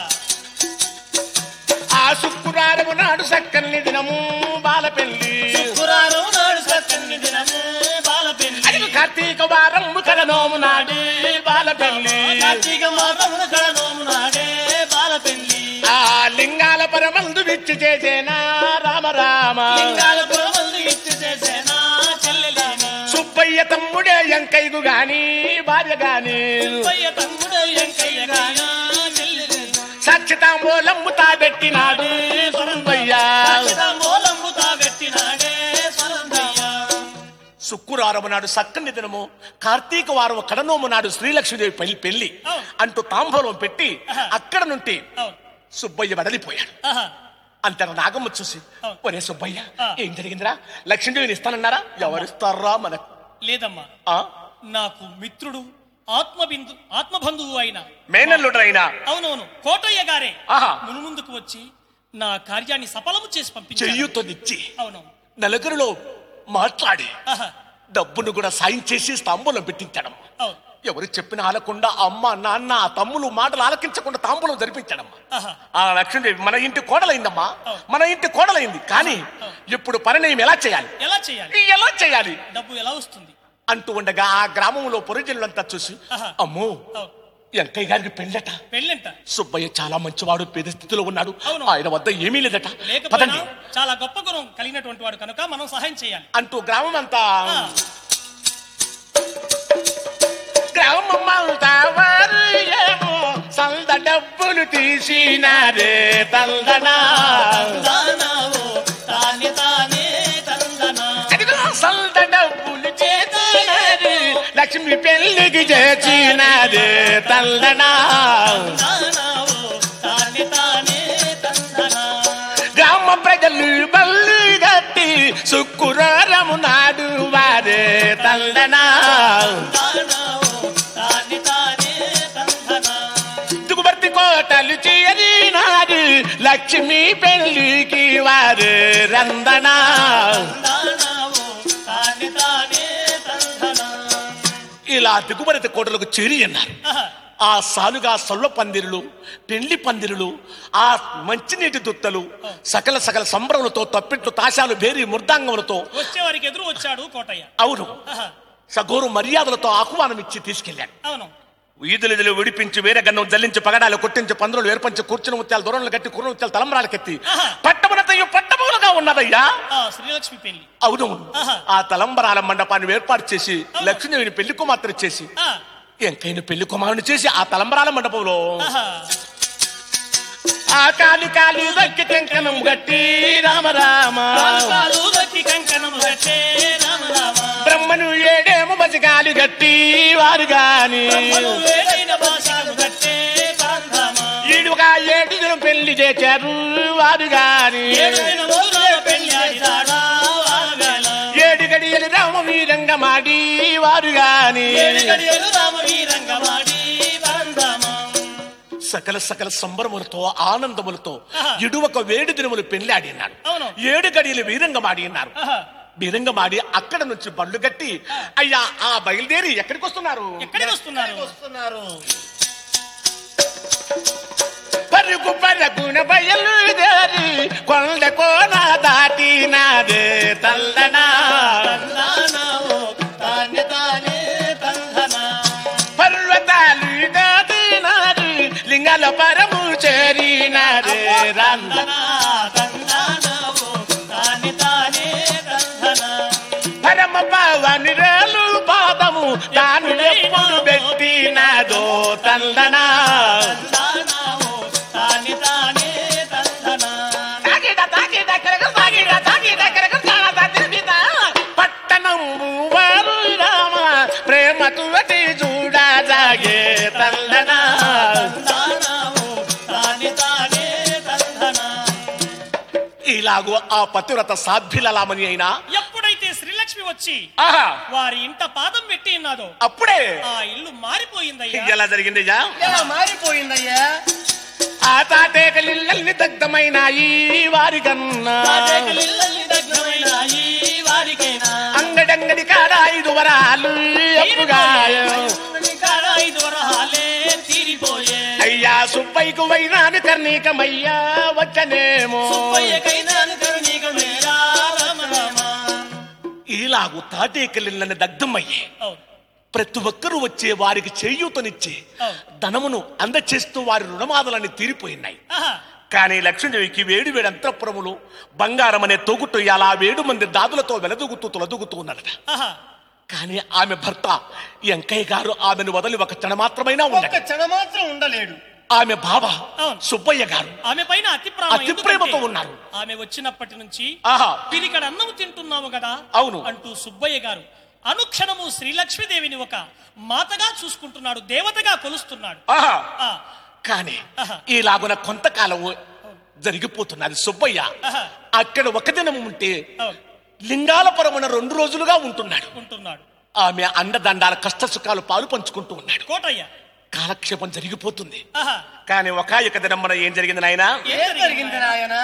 ఆ శుక్రవారము నాడు సక్కని దినము బాల పెళ్లి శుక్రవారం నాడు సక్కని దినము బాల పెళ్లి. అది కార్తీక వారం కలనోము నాడు బాల పెళ్లి కార్తీక మాసమున కడనోము నాడే బాల పెళ్లి ఆ లింగాల పరమందు విచ్చి చేసేనా రామ రామ లింగాల పురమందు ఇచ్చి చేసేనా చెల్లెలేనా సుబ్బయ్య తమ్ముడే ఎంకైగు గాని భార్య గాని అయ్య తమ్ముడు ఎంకయ్య గానా చెల్లెలేనా సచ్చితాంబోలంబు తాబెట్టినాడు సుబ్బయ్య మూలంబు తాగట్టినాడే స్వరందయ్య శుక్రవారం నాడు సక్కని దినము కార్తీక వారం కడనోము నాడు శ్రీలక్ష్మీదేవి పెళ్లి పెళ్లి అవును. అంటూ తాంబూలం పెట్టి ఆహా. అక్కడ నుండి అవును సుబ్బయ్య వెడలిపోయాడు ఆహా అంత నాగమ్మ చూసి అవును. ఒరే సుబ్బయ్య ఆ. ఏం జరిగిందిరా లక్ష్మీదేవిని ఇస్తానన్నారా ఎవరిస్తారా మనకు లేదమ్మా ఆ? నాకు మిత్రుడు ఆత్మబిందు ఆత్మబంధువు అయిన మేనల్లుడైనా అవునవును కోటయ్య గారే ఆహా. మునుముందుకు వచ్చి నా కార్యాన్ని సఫలము చేసి పంపించారు చెయ్యుతోనిచ్చి అవునవును నలుగురిలో మాట్లాడి ఆహా డబ్బును కూడా సాయం చేసి తాంబూలం పెట్టించాడమ్మ అవును ఎవరు చెప్పినా ఆలకుండా అమ్మ నాన్న ఆ తమ్ములు మాటలు ఆలకించకుండా తాంబూలం జరిపించాడమ్మా ఆహా ఆ లక్ష్మీదేవి మన ఇంటి కోడలైందమ్మా అవును. మన ఇంటి కోడలైంది కానీ ఇప్పుడు పరిణయం ఎలా చేయాలి ఎలా చేయాలి ఎలా చేయాలి డబ్బు ఎలా వస్తుంది అంటూ ఉండగా ఆ గ్రామంలో పురజనులంతా చూసి ఆహా. అమ్మో అవును వెంకయ్య గారికి పెళ్ళట పెళ్ళంట సుబ్బయ్య చాలా మంచివాడు పేద స్థితిలో ఉన్నాడు అవును. ఆయన వద్ద ఏమీ లేదట లేకపోయినా పదండి చాలా గొప్ప గుణం కలిగినటువంటి వాడు కనుక మనం సహాయం చేయాలి అంటూ గ్రామం అంతా ఆ, గ్రామం అంతా వారు ఏమో సంద డబ్బులు తీసినారే తందనా తందనావో, తానే తానే తందనా. అదిగో సంద డబ్బులు చేసినారు లక్ష్మి పెళ్లికి చేసినారే తందనా తందనావో, తానే తానే తందనా. గ్రామ ప్రజలు బల్లి గట్టి శుక్రవారము నాడు వారే తందనా తందనావో, తానే తానే తందనా. దిగుబర్తి కోటలు చేరినారు లక్ష్మి పెళ్లికి వారు రందనా తందనావో, తానే తానే తందనా. ఇలా దిగుబడిత కోటలకు చేరి అన్నారు ఆహా, ఆ సాలుగా సొల్ల పందిరులు పెండ్లి పందిరులు ఆ మంచినీటి దుత్తలు సకల సకల సంబరములతో తప్పిట్లు తాశాలు బేరి మృదాంగములతో వచ్చేవారికి ఎదురు వచ్చాడు కోటయ్య అవును ఆహా, సగోరు మర్యాదలతో ఆహ్వానం ఇచ్చి తీసుకెళ్ళాడు అవును వీధులు విడిపించి వేరే గన్నం జల్లించి పగడాలు కొట్టించి పందులు ఏర్పంచి కూర్చుని ముత్యాలు దూరంలో కట్టి కుర్ర ముత్యాలు తలంబరాలకెత్తి ఆహా. పట్టమునతయ్యు పట్టములుగా ఉన్నదయ్యా ఆ శ్రీలక్ష్మి పెళ్లి అవును ఆహా. ఆ తలంబరాల మండపాన్ని ఏర్పాటు చేసి అవును. లక్ష్మీదేవిని పెళ్లి కుమార్తె చేసి ఆ, ఎంకైన పెళ్లి కుమారుని చేసి ఆ తలంబరాల మండపంలో ఆహా, ఆ కాలి కాలి దక్కి టెంకనం గట్టి రామ రామ కాలు దక్కి కంకణము కట్టే రామ రామ. బ్రహ్మను ఏడేమో బతికాలి గట్టి వారు గాని బ్రహ్మను వేడైన భాషను కట్టే కాంధామ. ఈడుగా ఏడు దినం పెళ్లి చేశారు వారు గాని ఏడైన రోజుల పెళ్లి ఆడినాడా వారుగాల. ఏడు గడియలు రామ వీరంగ మాడి వారు గాని ఏడు గడియలు రామ వీరంగమాడి కాంధామ. సకల సకల సంబరములతో ఆనందములతో ఆహా. ఇడువక వేడు దినములు పెళ్లి ఆడినాడు అవును. ఏడు గడియలు వీరంగమాడి అన్నారు ఆహా, వీరంగమాడి అక్కడ నుంచి బండ్లు కట్టి అయ్యా ఆ బయలుదేరి ఎక్కడికి వస్తున్నారు ఎక్కడికి వస్తున్నారు వస్తున్నారు పరుగు పరుగున బయలుదేరి కొండ కోన దాటినాదే తల్లనా తందనావో, తానే తానే తందనా. పర్వతాలు దాటినారు లింగాల పరము చేరినారే రాంద తందనా, తందనావో, తానే తానే తందనా. పరమ పావని రేలు పాదము తాను ఎప్పుడు పెట్టినాదో తల్లనా తందనావో, తానే తానే తందనా. తాగిడ తాగిడ కరగ తాగిడ తాగిడ కరగ తాళ తాగిడ పట్టణం ఈలాగు ఆ పతివ్రత సాధ్యులలామని అయినా ఎప్పుడైతే శ్రీలక్ష్మి వచ్చి ఆహా వారి ఇంట పాదం పెట్టి ఉన్నదో అప్పుడే ఆ ఇల్లు మారిపోయిందయ్యా ఎలా జరిగిందయ్యా ఎలా మారిపోయిందయ్యా ఆ తాటేకలిల్లల్ని దగ్ధమైనాయి వారి కన్నా తాటేకలిల్లల్ని దగ్ధమైనాయి వారికైనా. అంగడంగడి కాడ ఐదు వరాలు అప్పుగాయం కాడ ఐదు వరహాలే తీరిపోయే. అయ్యా సుబ్బయ్యకు వైనాను కర్ణీకమయ్యా వచ్చనేమో సుబ్బయ్యకైనాను కరుణీకమేరా రామ రామ. ఇలాగు తాటేకలిల్లని దగ్ధమయ్యే అవును, ప్రతి ఒక్కరూ వచ్చే వారికి చేయూతనిచ్చి అవును. ధనమును అందచేస్తూ వారి రుణమాదలన్నీ తీరిపోయినాయి ఆహా, కానీ లక్ష్మీదేవికి వేడి వేడి అంతఃపురములు బంగారం అనే తొగుటు అలా వేడు మంది దాదులతో వెలదూగుతూ తొలదూగుతూ ఉన్నదట ఆహా. కానీ ఆమె భర్త వెంకయ్య గారు ఆమెను వదిలి ఒక క్షణ మాత్రమైనా ఒక్క ఉండడు క్షణ మాత్రం ఉండలేడు ఆమె బావ అవును. సుబ్బయ్య గారు ఆమె పైన అతి ప్రేమ అతి ఎందుకంటే ప్రేమతో ఉన్నారు. ఆమె వచ్చినప్పటి నుంచి ఆహా పిరికడ అన్నం తింటున్నాము కదా అవును. అంటూ సుబ్బయ్య గారు అనుక్షణము శ్రీలక్ష్మీదేవిని ఒక మాతగా చూసుకుంటున్నాడు దేవతగా కొలుస్తున్నాడు ఆహా ఆ, కానీ ఆహా. ఇలాగున కొంతకాలం జరిగిపోతున్నది సుబ్బయ్య ఆహా. అక్కడ ఒక దినం ఉంటే అవును, లింగాలపురమున రెండు రోజులుగా ఉంటున్నాడు ఉంటున్నాడు ఆమె అండదండాల కష్ట సుఖాలు పాలు పంచుకుంటూ ఉన్నాడు కోటయ్య కాలక్షేపం జరిగిపోతుంది ఆహా కానీ ఒక యొక్క దినమ్మన ఏం జరిగింది నాయన ఏం జరిగింది నాయన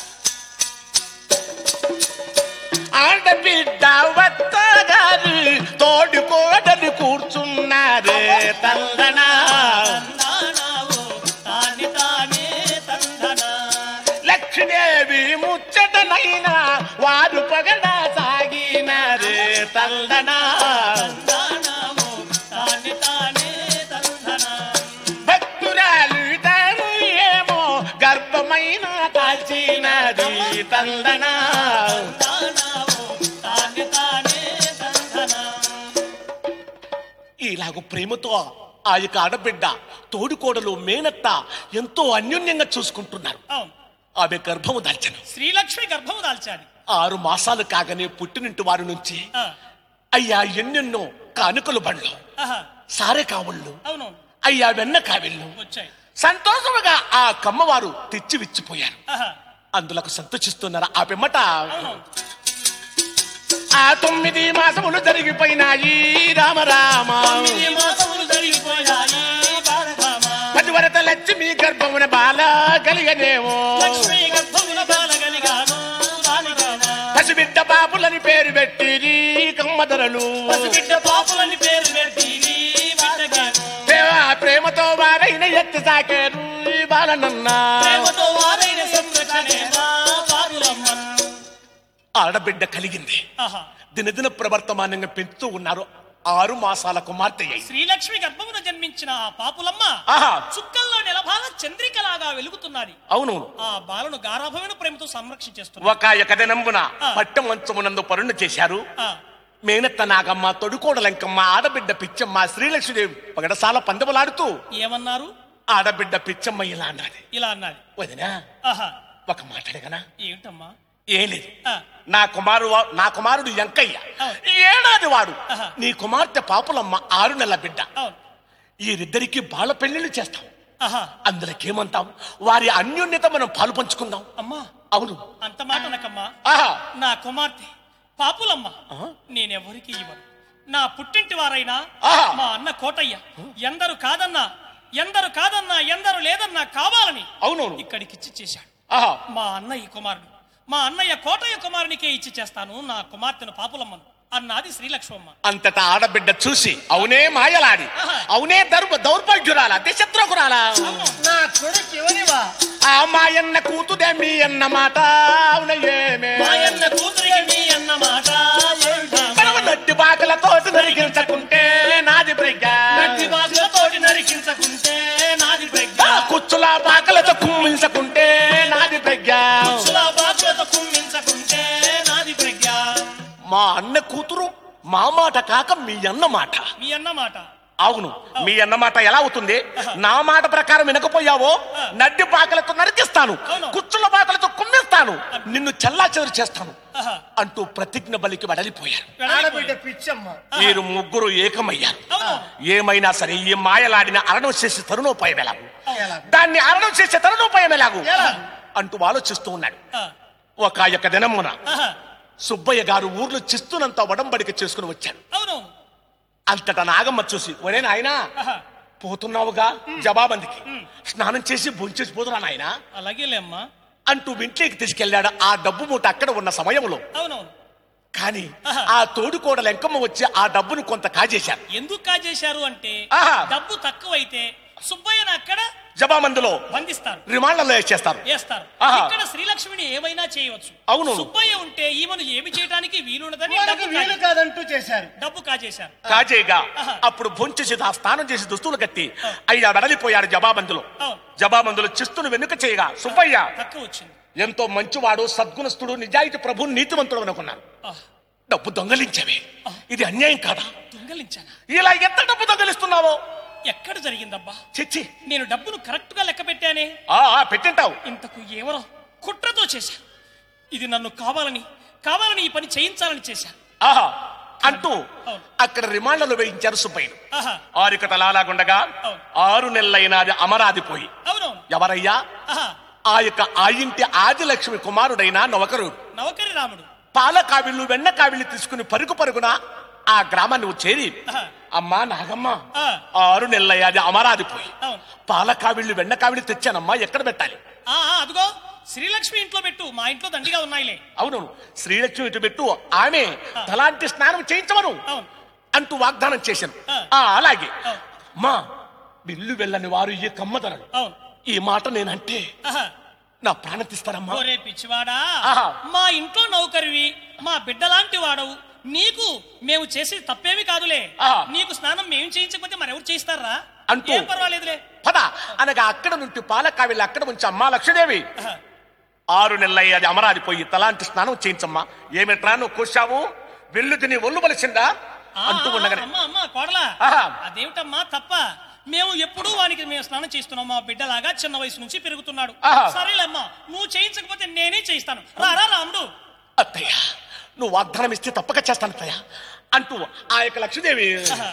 ఆడబిడ్డ వత్తగారు తోడు కోడలు కూర్చున్నారే తందనా తందనావో, తాని తానే తందనా. లక్ష్మీదేవి ముచ్చటనైనా వారు పగడ సాగినారే తందనా తందనావో, తాని తానే తందనా. భక్తురాలు తాను ఏమో గర్భమైన దాచినది తందనా తందనావో, తాని తానే తందనా. ఇలాగ ప్రేమతో ఆ యొక్క ఆడబిడ్డ తోడుకోడలు మేనత్త ఎంతో అన్యోన్యంగా చూసుకుంటున్నారు అవును ఆమె గర్భము దాల్చను శ్రీలక్ష్మి గర్భము దాల్చాలి ఆరు మాసాలు కాగానే పుట్టినింటి వారి నుంచి ఆ, అయ్యా ఎన్నెన్నో కానుకలు బండ్లు ఆహా, సారె కావుళ్ళు అవును అయ్యా వెన్న కావిళ్ళు వచ్చాయి సంతోషముగా ఆ కమ్మవారు తెచ్చి విచ్చిపోయారు ఆహా, అందులకు సంతోషిస్తున్నారు ఆ పిమ్మట అవును ఆ తొమ్మిది మాసములు జరిగిపోయినాయి రామ రామ తొమ్మిది మాసములు జరిగిపోయాయి బాలరామ. పతివరత లక్ష్మి గర్భమున బాల కలిగనేమో లక్ష్మీ గర్భమున బాలగలిగాను బాలిగాన. పసిబిడ్డ బాబులని పేరు పెట్టిరి కమ్మదరలు పసిబిడ్డ పాపులని పేరు పెట్టి బాలగాను. ప్రేమ- ప్రేమతో వారైన ఎత్తి సాకారు ఈ బాలనన్నా ప్రేమతో వారైన సంరక్షణేనా బాలురమ్మన్. ఆడబిడ్డ కలిగింది ఆహా దినదిన ప్రవర్తమానంగా పెంచుతూ ఉన్నారు ఆరు మాసాల కుమార్తె అయి శ్రీలక్ష్మి గర్భమున జన్మించిన ఆ పాపులమ్మ ఆహా చుక్కల్లో నెలభాగ చంద్రికలాగా వెలుగుతున్నది అవును ఆ బాలను గారాభమైన ప్రేమతో సంరక్షించేస్తున్నారు ఒక యొక్క దినంబున ఆ. పట్టం మంచమునందు పరుణ చేశారు ఆ, మేనత్త నాగమ్మ తొడుకోడలంకమ్మ ఆడబిడ్డ పిచ్చమ్మ శ్రీలక్ష్మీదేవి పగడసాల పందెములాడుతూ ఏమన్నారు ఆడబిడ్డ పిచ్చమ్మ ఇలా అన్నది ఇలా అన్నది వదినా ఆహా ఒక మాట అడగనా ఏమిటమ్మా ఏం లేదు ఆ, నా కుమారు నా కుమారుడు ఎంకయ్య అవును. ఏడాది వాడు ఆహా. నీ కుమార్తె పాపులమ్మ ఆరు నెలల బిడ్డ అవును వీరిద్దరికి బాల పెళ్లిళ్ళు చేస్తాం ఆహా అందులోకేమంటాం వారి అన్యోన్యత మనం పాలు పంచుకుందాం అమ్మా అవును అంత మాట అనకమ్మా ఆహా నా కుమార్తె పాపులమ్మ ఆహా. నేనెవరికి ఇవ్వను నా పుట్టింటి వారైనా ఆహా. మా అన్న కోటయ్య ఎందరు కాదన్నా ఎందరు కాదన్నా ఎందరు లేదన్నా కావాలని అవునవును ఇక్కడికి ఇచ్చి చేశాడు ఆహా మా అన్నయ్య కుమారుడు మా అన్నయ్య కోటయ్య కుమారునికే ఇచ్చి చేస్తాను నా కుమార్తెను పాపులమ్మను అన్నది శ్రీలక్ష్మమ్మ అంతటా ఆడబిడ్డ చూసి అవునే మాయలాడి అవునే దౌర్భ దౌర్భాగ్యురాలా దేశద్రోహురాలా నా కొడుకు ఎవరివా ఆ మాయన్న కూతుదే మీ అన్న మాట అవున ఏమే మా అన్న కూతురికి మీ అన్న మాట ఏమిటా? మనము నట్టి బాకలతో నరికించకుంటే నాది ప్రజ్ఞ గట్టి బాగులతోటి నరికించకుంటే నాది ప్రజ్ఞ ఆ కుచ్చుల బాకలతో కుమ్మించకుంటే నాది ప్రజ్ఞ కుచ్చుల బాగులతో కుమ్మించకుంటే నాది ప్రజ్ఞ మా అన్న కూతురు మా మాట కాక మీ అన్న మాట మీ అన్న మాట అవును మీ అన్న మాట ఎలా అవుతుంది నా మాట ప్రకారం వినకపోయావో నడ్డి బాకలతో నరికిస్తాను అవును. కుచ్చుల బాకలతో కుమ్మిస్తాను నిన్ను చెల్లా చేస్తాను ఆహా. అంటూ ప్రతిజ్ఞ బలికి వెడలిపోయారు ఆడబిడ్డ పిచ్చమ్మ వీరు ముగ్గురు ఏకమయ్యారు అవును ఏమైనా సరే ఈ మాయలాడిన అరణం చేసే తరుణోపాయం ఎలాగు ఎలాగ? దాన్ని అరణం చేసే తరుణోపాయం ఎలాగు ఎలాగు? అంటూ ఆలోచిస్తూ ఉన్నాడు ఆ, ఒక యొక్క దినమున ఆహా, సుబ్బయ్య గారు ఊర్లో చిస్తునంత వడంబడిక చేసుకుని వచ్చాడు అవును అంతటా నాగమ్మ చూసి ఒరే నాయనా ఆహా, పోతున్నావుగా జవాబందికి స్నానం చేసి భోంచేసి పోతున్నా నాయనా అలాగేలే అమ్మా అంటూ ఇంట్లోకి తీసుకెళ్లాడు ఆ డబ్బు మూట అక్కడ ఉన్న సమయంలో అవునవును కానీ ఆహా. ఆ తోడుకోడ లెంకమ్మ వచ్చి ఆ డబ్బును కొంత కాజేశారు ఎందుకు కాజేశారు అంటే ఆహా. డబ్బు తక్కువైతే సుబ్బయ్యను అక్కడ జబామందులో బంధిస్తారు రిమాండ్లలో వేసేస్తారు వేస్తారు ఆహా. ఇక్కడ శ్రీలక్ష్మిని ఏమైనా చేయవచ్చు అవును. సుబ్బయ్య ఉంటే ఈమెను ఏమి చేయడానికి వీలున్నదని మనకు డబ్బు వీలు కాజే- కాదంటూ చేశారు డబ్బు కాజేశారు కాజేగా ఆహా. అప్పుడు భోంచేసి ఆ స్నానం చేసి దుస్తులు కట్టి అయ్యా వెడలిపోయాడు జబాబందులో అవును. జబాబందులో చిస్తును వెనుక చేయగా సుబ్బయ్య తక్కువ వచ్చింది ఎంతో మంచివాడు సద్గుణస్థుడు నిజాయితీ ప్రభు నీతివంతుడు అనుకున్నాను ఆహ్, డబ్బు దొంగలించవే ఇది అన్యాయం కాదా దొంగలించానా ఇలా ఎంత డబ్బు దొంగలిస్తున్నావో ఎక్కడ జరిగిందబ్బా చిచ్చి నేను డబ్బును కరెక్ట్ గా లెక్క పెట్టానే ఆ ఆ, పెట్టింటావు ఇంతకు ఎవరో కుట్రతో చేశా ఇది నన్ను కావాలని కావాలని ఈ పని చేయించాలని చేశా ఆహా అంటూ అవును. అక్కడ రిమాండ్లలో వేయించారు సుబ్బయ్యను ఆహా ఆరిక తలాలాగుండగా అవును. ఆరు నెలలైనది అమరాది పోయి అవునవును ఎవరయ్యా ఆహా ఆ యొక్క ఆ ఇంటి ఆదిలక్ష్మి కుమారుడైన నవకరుడు నవకరి రాముడు పాల కావిళ్ళు వెన్న కావిళ్ళు తీసుకుని పరుగు పరుగున ఆ గ్రామాన్ని చేరి ఆహా. అమ్మా నాగమ్మ ఆ, ఆరు నెలలయ్యాది అమరాది పోయి అవును పాల కావిళ్ళు వెన్న కావిళ్ళు తెచ్చానమ్మా ఎక్కడ పెట్టాలి ఆ, ఆ, అదిగో శ్రీలక్ష్మి ఇంట్లో పెట్టు మా ఇంట్లో దండిగా ఉన్నాయిలే అవును శ్రీలక్ష్మి ఇటు పెట్టు ఆమె తలాంటి స్నానం చేయించవను అవును అంటూ వాగ్దానం చేశాను ఆ. ఆ అలాగే అవును మా బిల్లు వెళ్ళని వారు ఈ కమ్మదనలు అవును ఈ మాట నేనంటే ఆహా నా ప్రాణం తీస్తారమ్మా ఓరే పిచ్చివాడా ఆహా. మా ఇంట్లో నౌకరివి మా బిడ్డలాంటి వాడవు నీకు మేము చేసేది తప్పేమి కాదులే ఆహా. నీకు స్నానం మేము చేయించకపోతే మరెవరు చేయిస్తారా అంటూ. ఏం పర్వాలేదులే పద అనగా అక్కడ నుండి పాల కావిళ్ళు అక్కడ ఉంచి అమ్మా లక్ష్మీదేవి ఆహా. ఆరు నెలలయ్యి అది అమరాది పోయి తలాంటి స్నానం చేయించమ్మా ఏమిట్రా నువ్వు కూర్చావు వెళ్ళు తిని ఒళ్ళు బలిసిందా ఆ, అంటూ ఉండగానే అమ్మా అమ్మా కోడలా ఆహా. అదేమిటమ్మా తప్ప మేము ఎప్పుడూ వానికి మేము స్నానం చేస్తున్నాం మా బిడ్డలాగా చిన్న వయసు నుంచి పెరుగుతున్నాడు ఆహా. సరేలేమ్మా నువ్వు చేయించకపోతే నేనే చేయిస్తాను రారా రాముడు అత్తయ్య నువ్వు వాగ్దానం ఇస్తే తప్పక చేస్తాను అత్తయ్య అంటూ ఆ యొక్క లక్ష్మీదేవి ఆహా.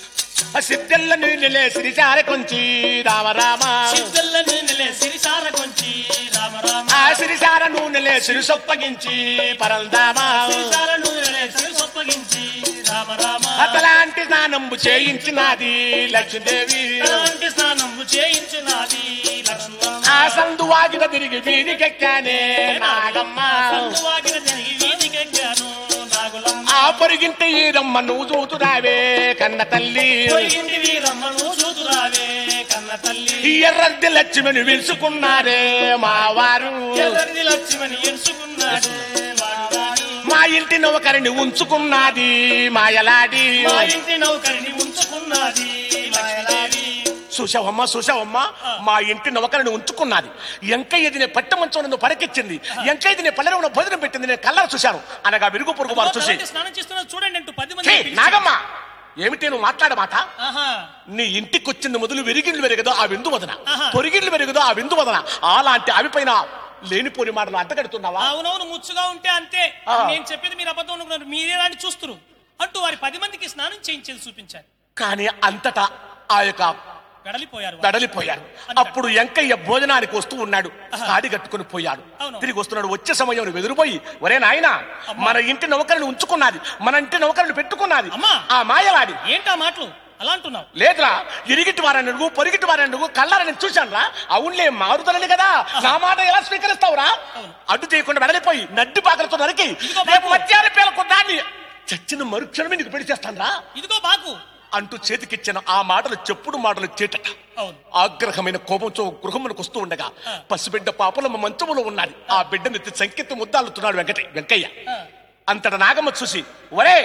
ఆ సిద్ధెల్ల నీళ్ళే సిరిచార కొంచి రామ రామ సిద్ధల్ల నూనెలే సిరిసార కొంచి రామ రామ ఆ సిరిసార నూనెలే సిరి సొప్పగించి పరందామా సిరిసార నూనెలే సిరి సొప్పగించి రామ రామ అతలాంటి స్నానంబు చేయించినది లక్ష్మీదేవి అలాంటి స్నానము చేయించినది లక్ష్మమ్మ ఆ సందు వాగిన తిరిగి వీధికెక్కానే నాగమ్మ సందువాకిన జరిగి వీధికెక్కాను నాగులమ్మ ఆ పొరిగింటి ఈరమ్మ నువ్వు చూతురావే కన్న తల్లి పోయింది వీరమ్మను చూతురావే కన్న తల్లి ఈ ఎర్రద్ది లక్ష్మిని పిలుచుకున్నారే మా వారు ఎర్రని లక్ష్మణి ఎంచుకున్నాడు వాడవాడు. మా ఇంటి నౌకరిని ఉంచుకున్నది మాయలాడి మా ఇంటి నౌకరిని ఉంచుకున్నది లక్ష్మీదేవి చూసావమ్మా చూసావమ్మా మా ఇంటి నౌకరిని ఉంచుకున్నది ఎంకయ్యది పట్ట మంచం పడకెచ్చింది ఎంకయ్యది పల్లెలో భోజనం పెట్టింది నేను కళ్ళ చూశాను అనగా విరుగు పొరుగు వారు చూసి ఎలాంటి స్నానం చేస్తున్నా చూడండి అంటూ పది మంది "ఛీ, పిలిచి- నాగమ్మ ఏమిటి నువ్వు మాట్లాడే మాట ఆహా నీ ఇంటికి వచ్చింది మొదలు విరిగిళ్ళు వెరగదో ఆ విందు వదన ఆహా. పొరిగిళ్ళు వెరగదో ఆ విందు వదన అలాంటి అవి పైన లేనిపోని మాటలు అడ్డగడుతున్నావా అవునవును ముచ్చుగా ఉంటే అంతే ఆ. నేను చెప్పేది మీరు అబద్ధం అనుకున్నారు మీరే దాన్ని చూస్తున్నారు అంటూ వారి పది మందికి స్నానం చేయించేది చూపించారు కానీ అంతటా ఆ యొక్క వెడలిపోయారు వారు. వెడలిపోయారు అప్పుడు ఎంకయ్య భోజనానికి వస్తూ ఉన్నాడు కాడి కట్టుకుని పోయాడు అవును. తిరిగి వస్తున్నాడు వచ్చే సమయం ఎదురుపోయి ఒరే నాయన మన ఇంటి నౌకరిని ఉంచుకున్నది మన ఇంటి నౌకరిని పెట్టుకున్నది అమ్మా. ఆ మాయలాడి ఏంటా మాటలు అలా అంటున్నావు లేదురా ఇరిగిటి వారని అడుగు పొరిగిటి వారని అడుగు కళ్ళారని చూశాను రా అవునులే మారుదలని కదా నా మాట ఎలా స్వీకరిస్తావురా అవును. అడ్డు చేయకుండా వెడలిపోయి నడ్డి పాకలతో నరికి ఇదిగో రేపు బాబు. మధ్యాహ్న పేలకు దాన్ని చచ్చిన మరుక్షణమే నీకు పెళ్లి చేస్తాను రా ఇదిగో బాకు అంటూ చేతికిచ్చిన ఆ మాటలు చెప్పుడు మాటలు చేటట అవును ఆగ్రహమైన కోపంతో గృహమునకు వస్తూ ఉండగా పసిబిడ్డ పాపలమ్మ మంచములో ఉన్నది ఆ బిడ్డనెత్తి సంకెత్తి ముద్దాలుతున్నాడు వెంకట వెంకయ్య ఆ. అంతట నాగమ్మ చూసి ఒరే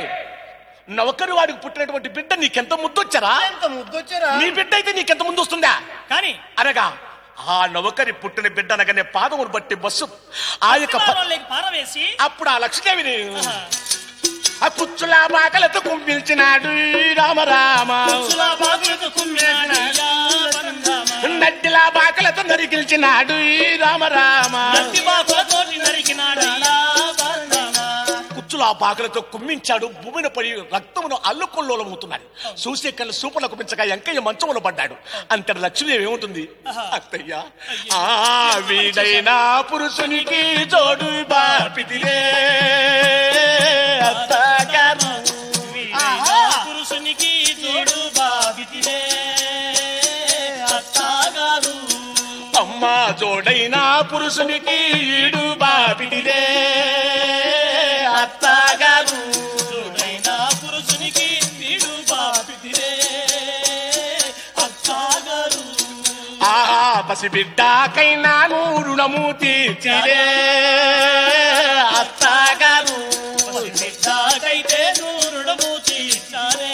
నౌకరు వాడికి పుట్టినటువంటి బిడ్డ నీకెంత ముద్దొచ్చారా ఎంత ముద్దొచ్చారా నీ బిడ్డ అయితే నీకెంత ముందు వస్తుందా కానీ అనగా ఆ నౌకరి పుట్టిన బిడ్డ అనగానే పాదమును బట్టి బస్సు ఆ యొక్క ప- వాళ్ళకి పారవేసి అప్పుడు ఆ లక్ష్మీదేవిని ఆహా. ఆ కుచ్చులా బాకలతో కుంపిల్చినాడు రామ రామ తులా బాగులతో కుమ్మాడయ్యా పరంధామ. నడ్డిలా బాకలతో నరికిల్చినాడు రామ రామ నత్తి బాకులతోటి నరికినాడయ్యా పరంధామ. కుచ్చు త్రిశూల బాకలతో కుమ్మించాడు భూమిని పడి రక్తమును అల్లుకొల్లోలమవుతున్నాడు చూసే కళ్ళు సూపర్లకు మించగా ఎంకయ్య మంచములో పడ్డాడు అంతటి లక్ష్మీదేవి ఏముంటుంది అత్తయ్య ఆ వీడైనా పురుషునికి జోడు బాపిదిలే అత్తగారు పురుషునికి జోడు బాబితిరే అత్తగారు అమ్మా జోడైనా పురుషునికి ఈడు బాపిదిలే అత్తగారు జోడైన పురుషునికి వీడు బాబితిరే అత్తగారు ఆహా పసిబిడ్డాకైనా రుణము తీర్చిలే అత్తగారు బిడ్డకైతే నూరుడము తీర్చారే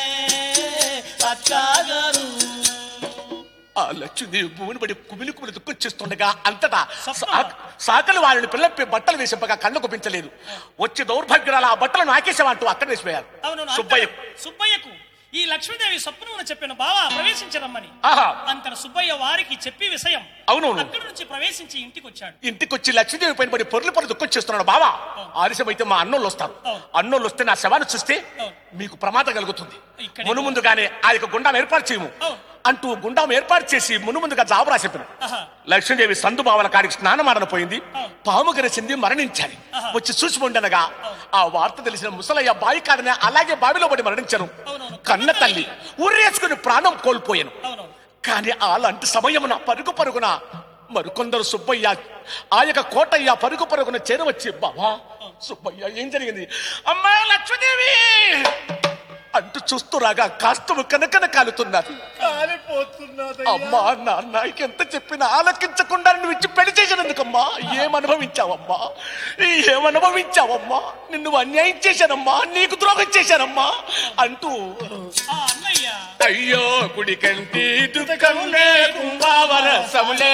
అత్తగారు ఆ లక్ష్మీదేవి భూమిని పడి కుమిలి కుమిలి దుఃఖిస్తుండగా అంతటా సప్ప. సా- సాకలి వారిని పిల్లపై బట్టలు వేసింపగా కళ్ళు గుపించలేదు వచ్చి దౌర్భాగ్యురాలు ఆ బట్టలను ఆకేశామంటూ అక్కడ వేసిపోయారు అవును సుబ్బయ్య సుబ్బయ్యకు ఈ లక్ష్మీదేవి స్వప్నమున చెప్పిన బావా ప్రవేశించరమ్మని ఆహా అంతన సుబ్బయ్య వారికి చెప్పి విషయం అవునవును అక్కడి నుంచి ప్రవేశించి ఇంటికి వచ్చాడు ఇంటికొచ్చి లక్ష్మీదేవి పైన పడి పొర్లు పొర్లు దుఃఖం చేస్తున్నాడు బావా ఆలస్యం అయితే మా అన్నోళ్ళు వస్తారు అవును. అన్నోళ్ళు వస్తే నా శవాన్ని చూస్తే అవును. మీకు ప్రమాదం కలుగుతుంది ఇక్కడే మును ముందుగానే ఆ యొక్క గుండాం ఏర్పాటు చేయము అవును. అంటూ గుండాం ఏర్పాటు చేసి మును ముందుగా జాబు రాసిపోయిన ఆహా. లక్ష్మీదేవి సందు బావల కాడికి స్నానమాడన పోయింది అవును. పాము గరిచింది మరణించాలి ఆహా. వచ్చి చూసి ఉండనగా ఆ వార్త తెలిసిన ముసలయ్య బాయి కాడనే అలాగే బావిలో పడి మరణించను అవునవును. కన్న తల్లి ఉరేసుకుని ప్రాణం కోల్పోయాను అవునవును కానీ అలాంటి సమయమున పరుగు పరుగున మరికొందరు సుబ్బయ్య ఆ యొక్క కోటయ్య పరుగు పరుగున చేరవచ్చి బావా సుబ్బయ్య ఏం జరిగింది అమ్మా లక్ష్మీదేవి అంటూ చూస్తూ రాగా కాస్తము కనకన కాలుతున్నది కాలిపోతున్నదయ్యా. అమ్మా నాన్న ఎంత చెప్పినా ఆలకించకుండా నువ్వు ఇచ్చి పెళ్లి చేసినందుకమ్మా ఏమనుభవించావమ్మా ఏమనుభవించావమ్మా నిన్ను అన్యాయం చేశానమ్మా నీకు ద్రోహం చేశానమ్మా అంటూ ఆ అన్నయ్య అయ్యో కుడి కంటి దుఃఖం లేకుంబావర సములే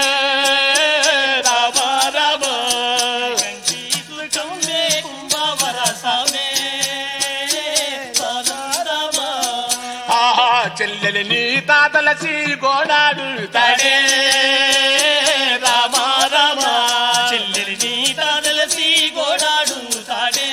రామ రామ కంటి దుఃఖం లేకుంబావర సామే సదారామా. ఆహా చెల్లెలి నీ తాతలసి గోడాడు తడే రామ రామ చెల్లెలి నీ తాదలసి గోడాడు తాడే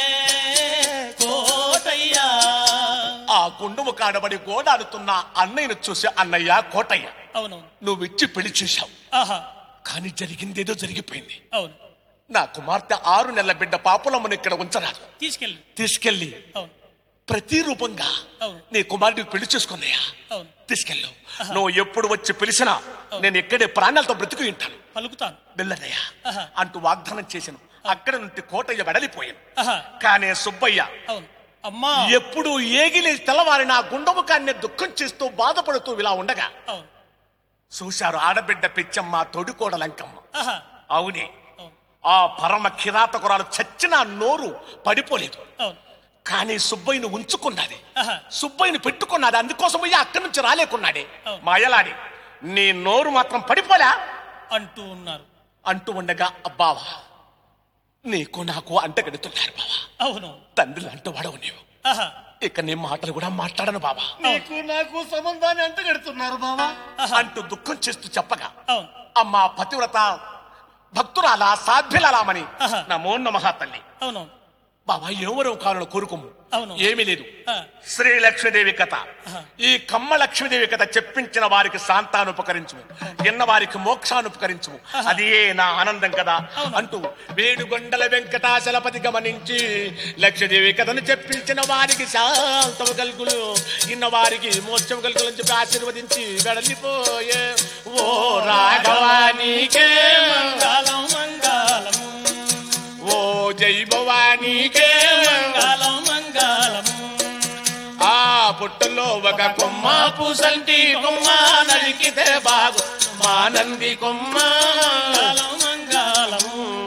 కోటయ్యా ఆ గుండము కాడబడి గోడాడుతున్న అన్నయ్యను చూసి అన్నయ్య కోటయ్య అవునవును నువ్వు ఇచ్చి పెళ్లి చేశావు ఆహా కానీ జరిగిందేదో జరిగిపోయింది అవును నా కుమార్తె ఆరు నెలల బిడ్డ పాపులమ్మను ఇక్కడ ఉంచరాదు తీసుకెళ్ళి తీసుకెళ్ళి అవును ప్రతి రూపంగా అవును. నీ కుమారుడికి పెళ్లి చేసుకున్నాయా అవును తీసుకెళ్ళు నువ్వు ఎప్పుడు వచ్చి పిలిచినా నేను ఇక్కడే ప్రాణాలతో బ్రతుకు ఉంటాను పలుకుతాను వెళ్ళదయ్యా ఆహా. అంటూ వాగ్దానం చేశాను అక్కడ నుండి కోటయ్య వెడలిపోయాను ఆహా కానీ సుబ్బయ్య అవును అమ్మా ఎప్పుడు ఏగిలి తెల్లవారిన గుండముకాన్ని దుఃఖం చేస్తూ బాధపడుతూ ఇలా ఉండగా అవును చూశారు ఆడబిడ్డ పిచ్చమ్మ తొడికోడలంకమ్మ ఆహా అవునే అవును ఆ పరమ కిరాతకురాలు చచ్చిన నోరు పడిపోలేదు అవును కానీ సుబ్బయ్యను ఉంచుకున్నది ఆహా సుబ్బయ్యని పెట్టుకున్నది అందుకోసం పోయి అక్కడి నుంచి రాలేకున్నాడే అవును. మాయలాడి నీ నోరు మాత్రం పడిపోలే అంటూ ఉన్నారు అంటూ ఉండగా అబ్బావా నీకు నాకు అంటగడుతున్నారు బావా అవును తండ్రి అంటూ వాడవు నీవు ఆహా ఇక నీ మాటలు కూడా మాట్లాడను బావా నీకు నాకు సంబంధాన్ని అంత కడుతున్నారు బావా అంటూ దుఃఖం చేస్తూ చెప్పగా అవును అమ్మా పతివ్రత భక్తురాల సాధ్యులామని ఆహా. నమో నమః తల్లి అవునవును బాబా ఎవరో కావాలని కోరుకోము అవును. ఏమీ లేదు ఆ, శ్రీ లక్ష్మీదేవి కథ ఆహా. ఈ కమ్మ లక్ష్మీదేవి కథ చెప్పించిన వారికి శాంతానుపకరించు ఎన్న వారికి మోక్షానుపకరించు అది ఏ నా ఆనందం కదా అంటూ వేడుగొండల వెంకటాచలపతి గమనించి లక్ష్మీదేవి కథను చెప్పించిన వారికి శాంతము కలుగులు ఇన్న వారికి మోక్షం కలుగులు అని చెప్పి ఆశీర్వదించి వెడలిపోయే ఓ రాఘవానికే మంగళం మంగళము ఓ జై భవానీకే మంగళం మంగళము ఆ పుట్టలో ఒక కొమ్మ పూసంటి కొమ్మ నరికితే బాగు మా నంది కొమ్మ మంగళం మంగళము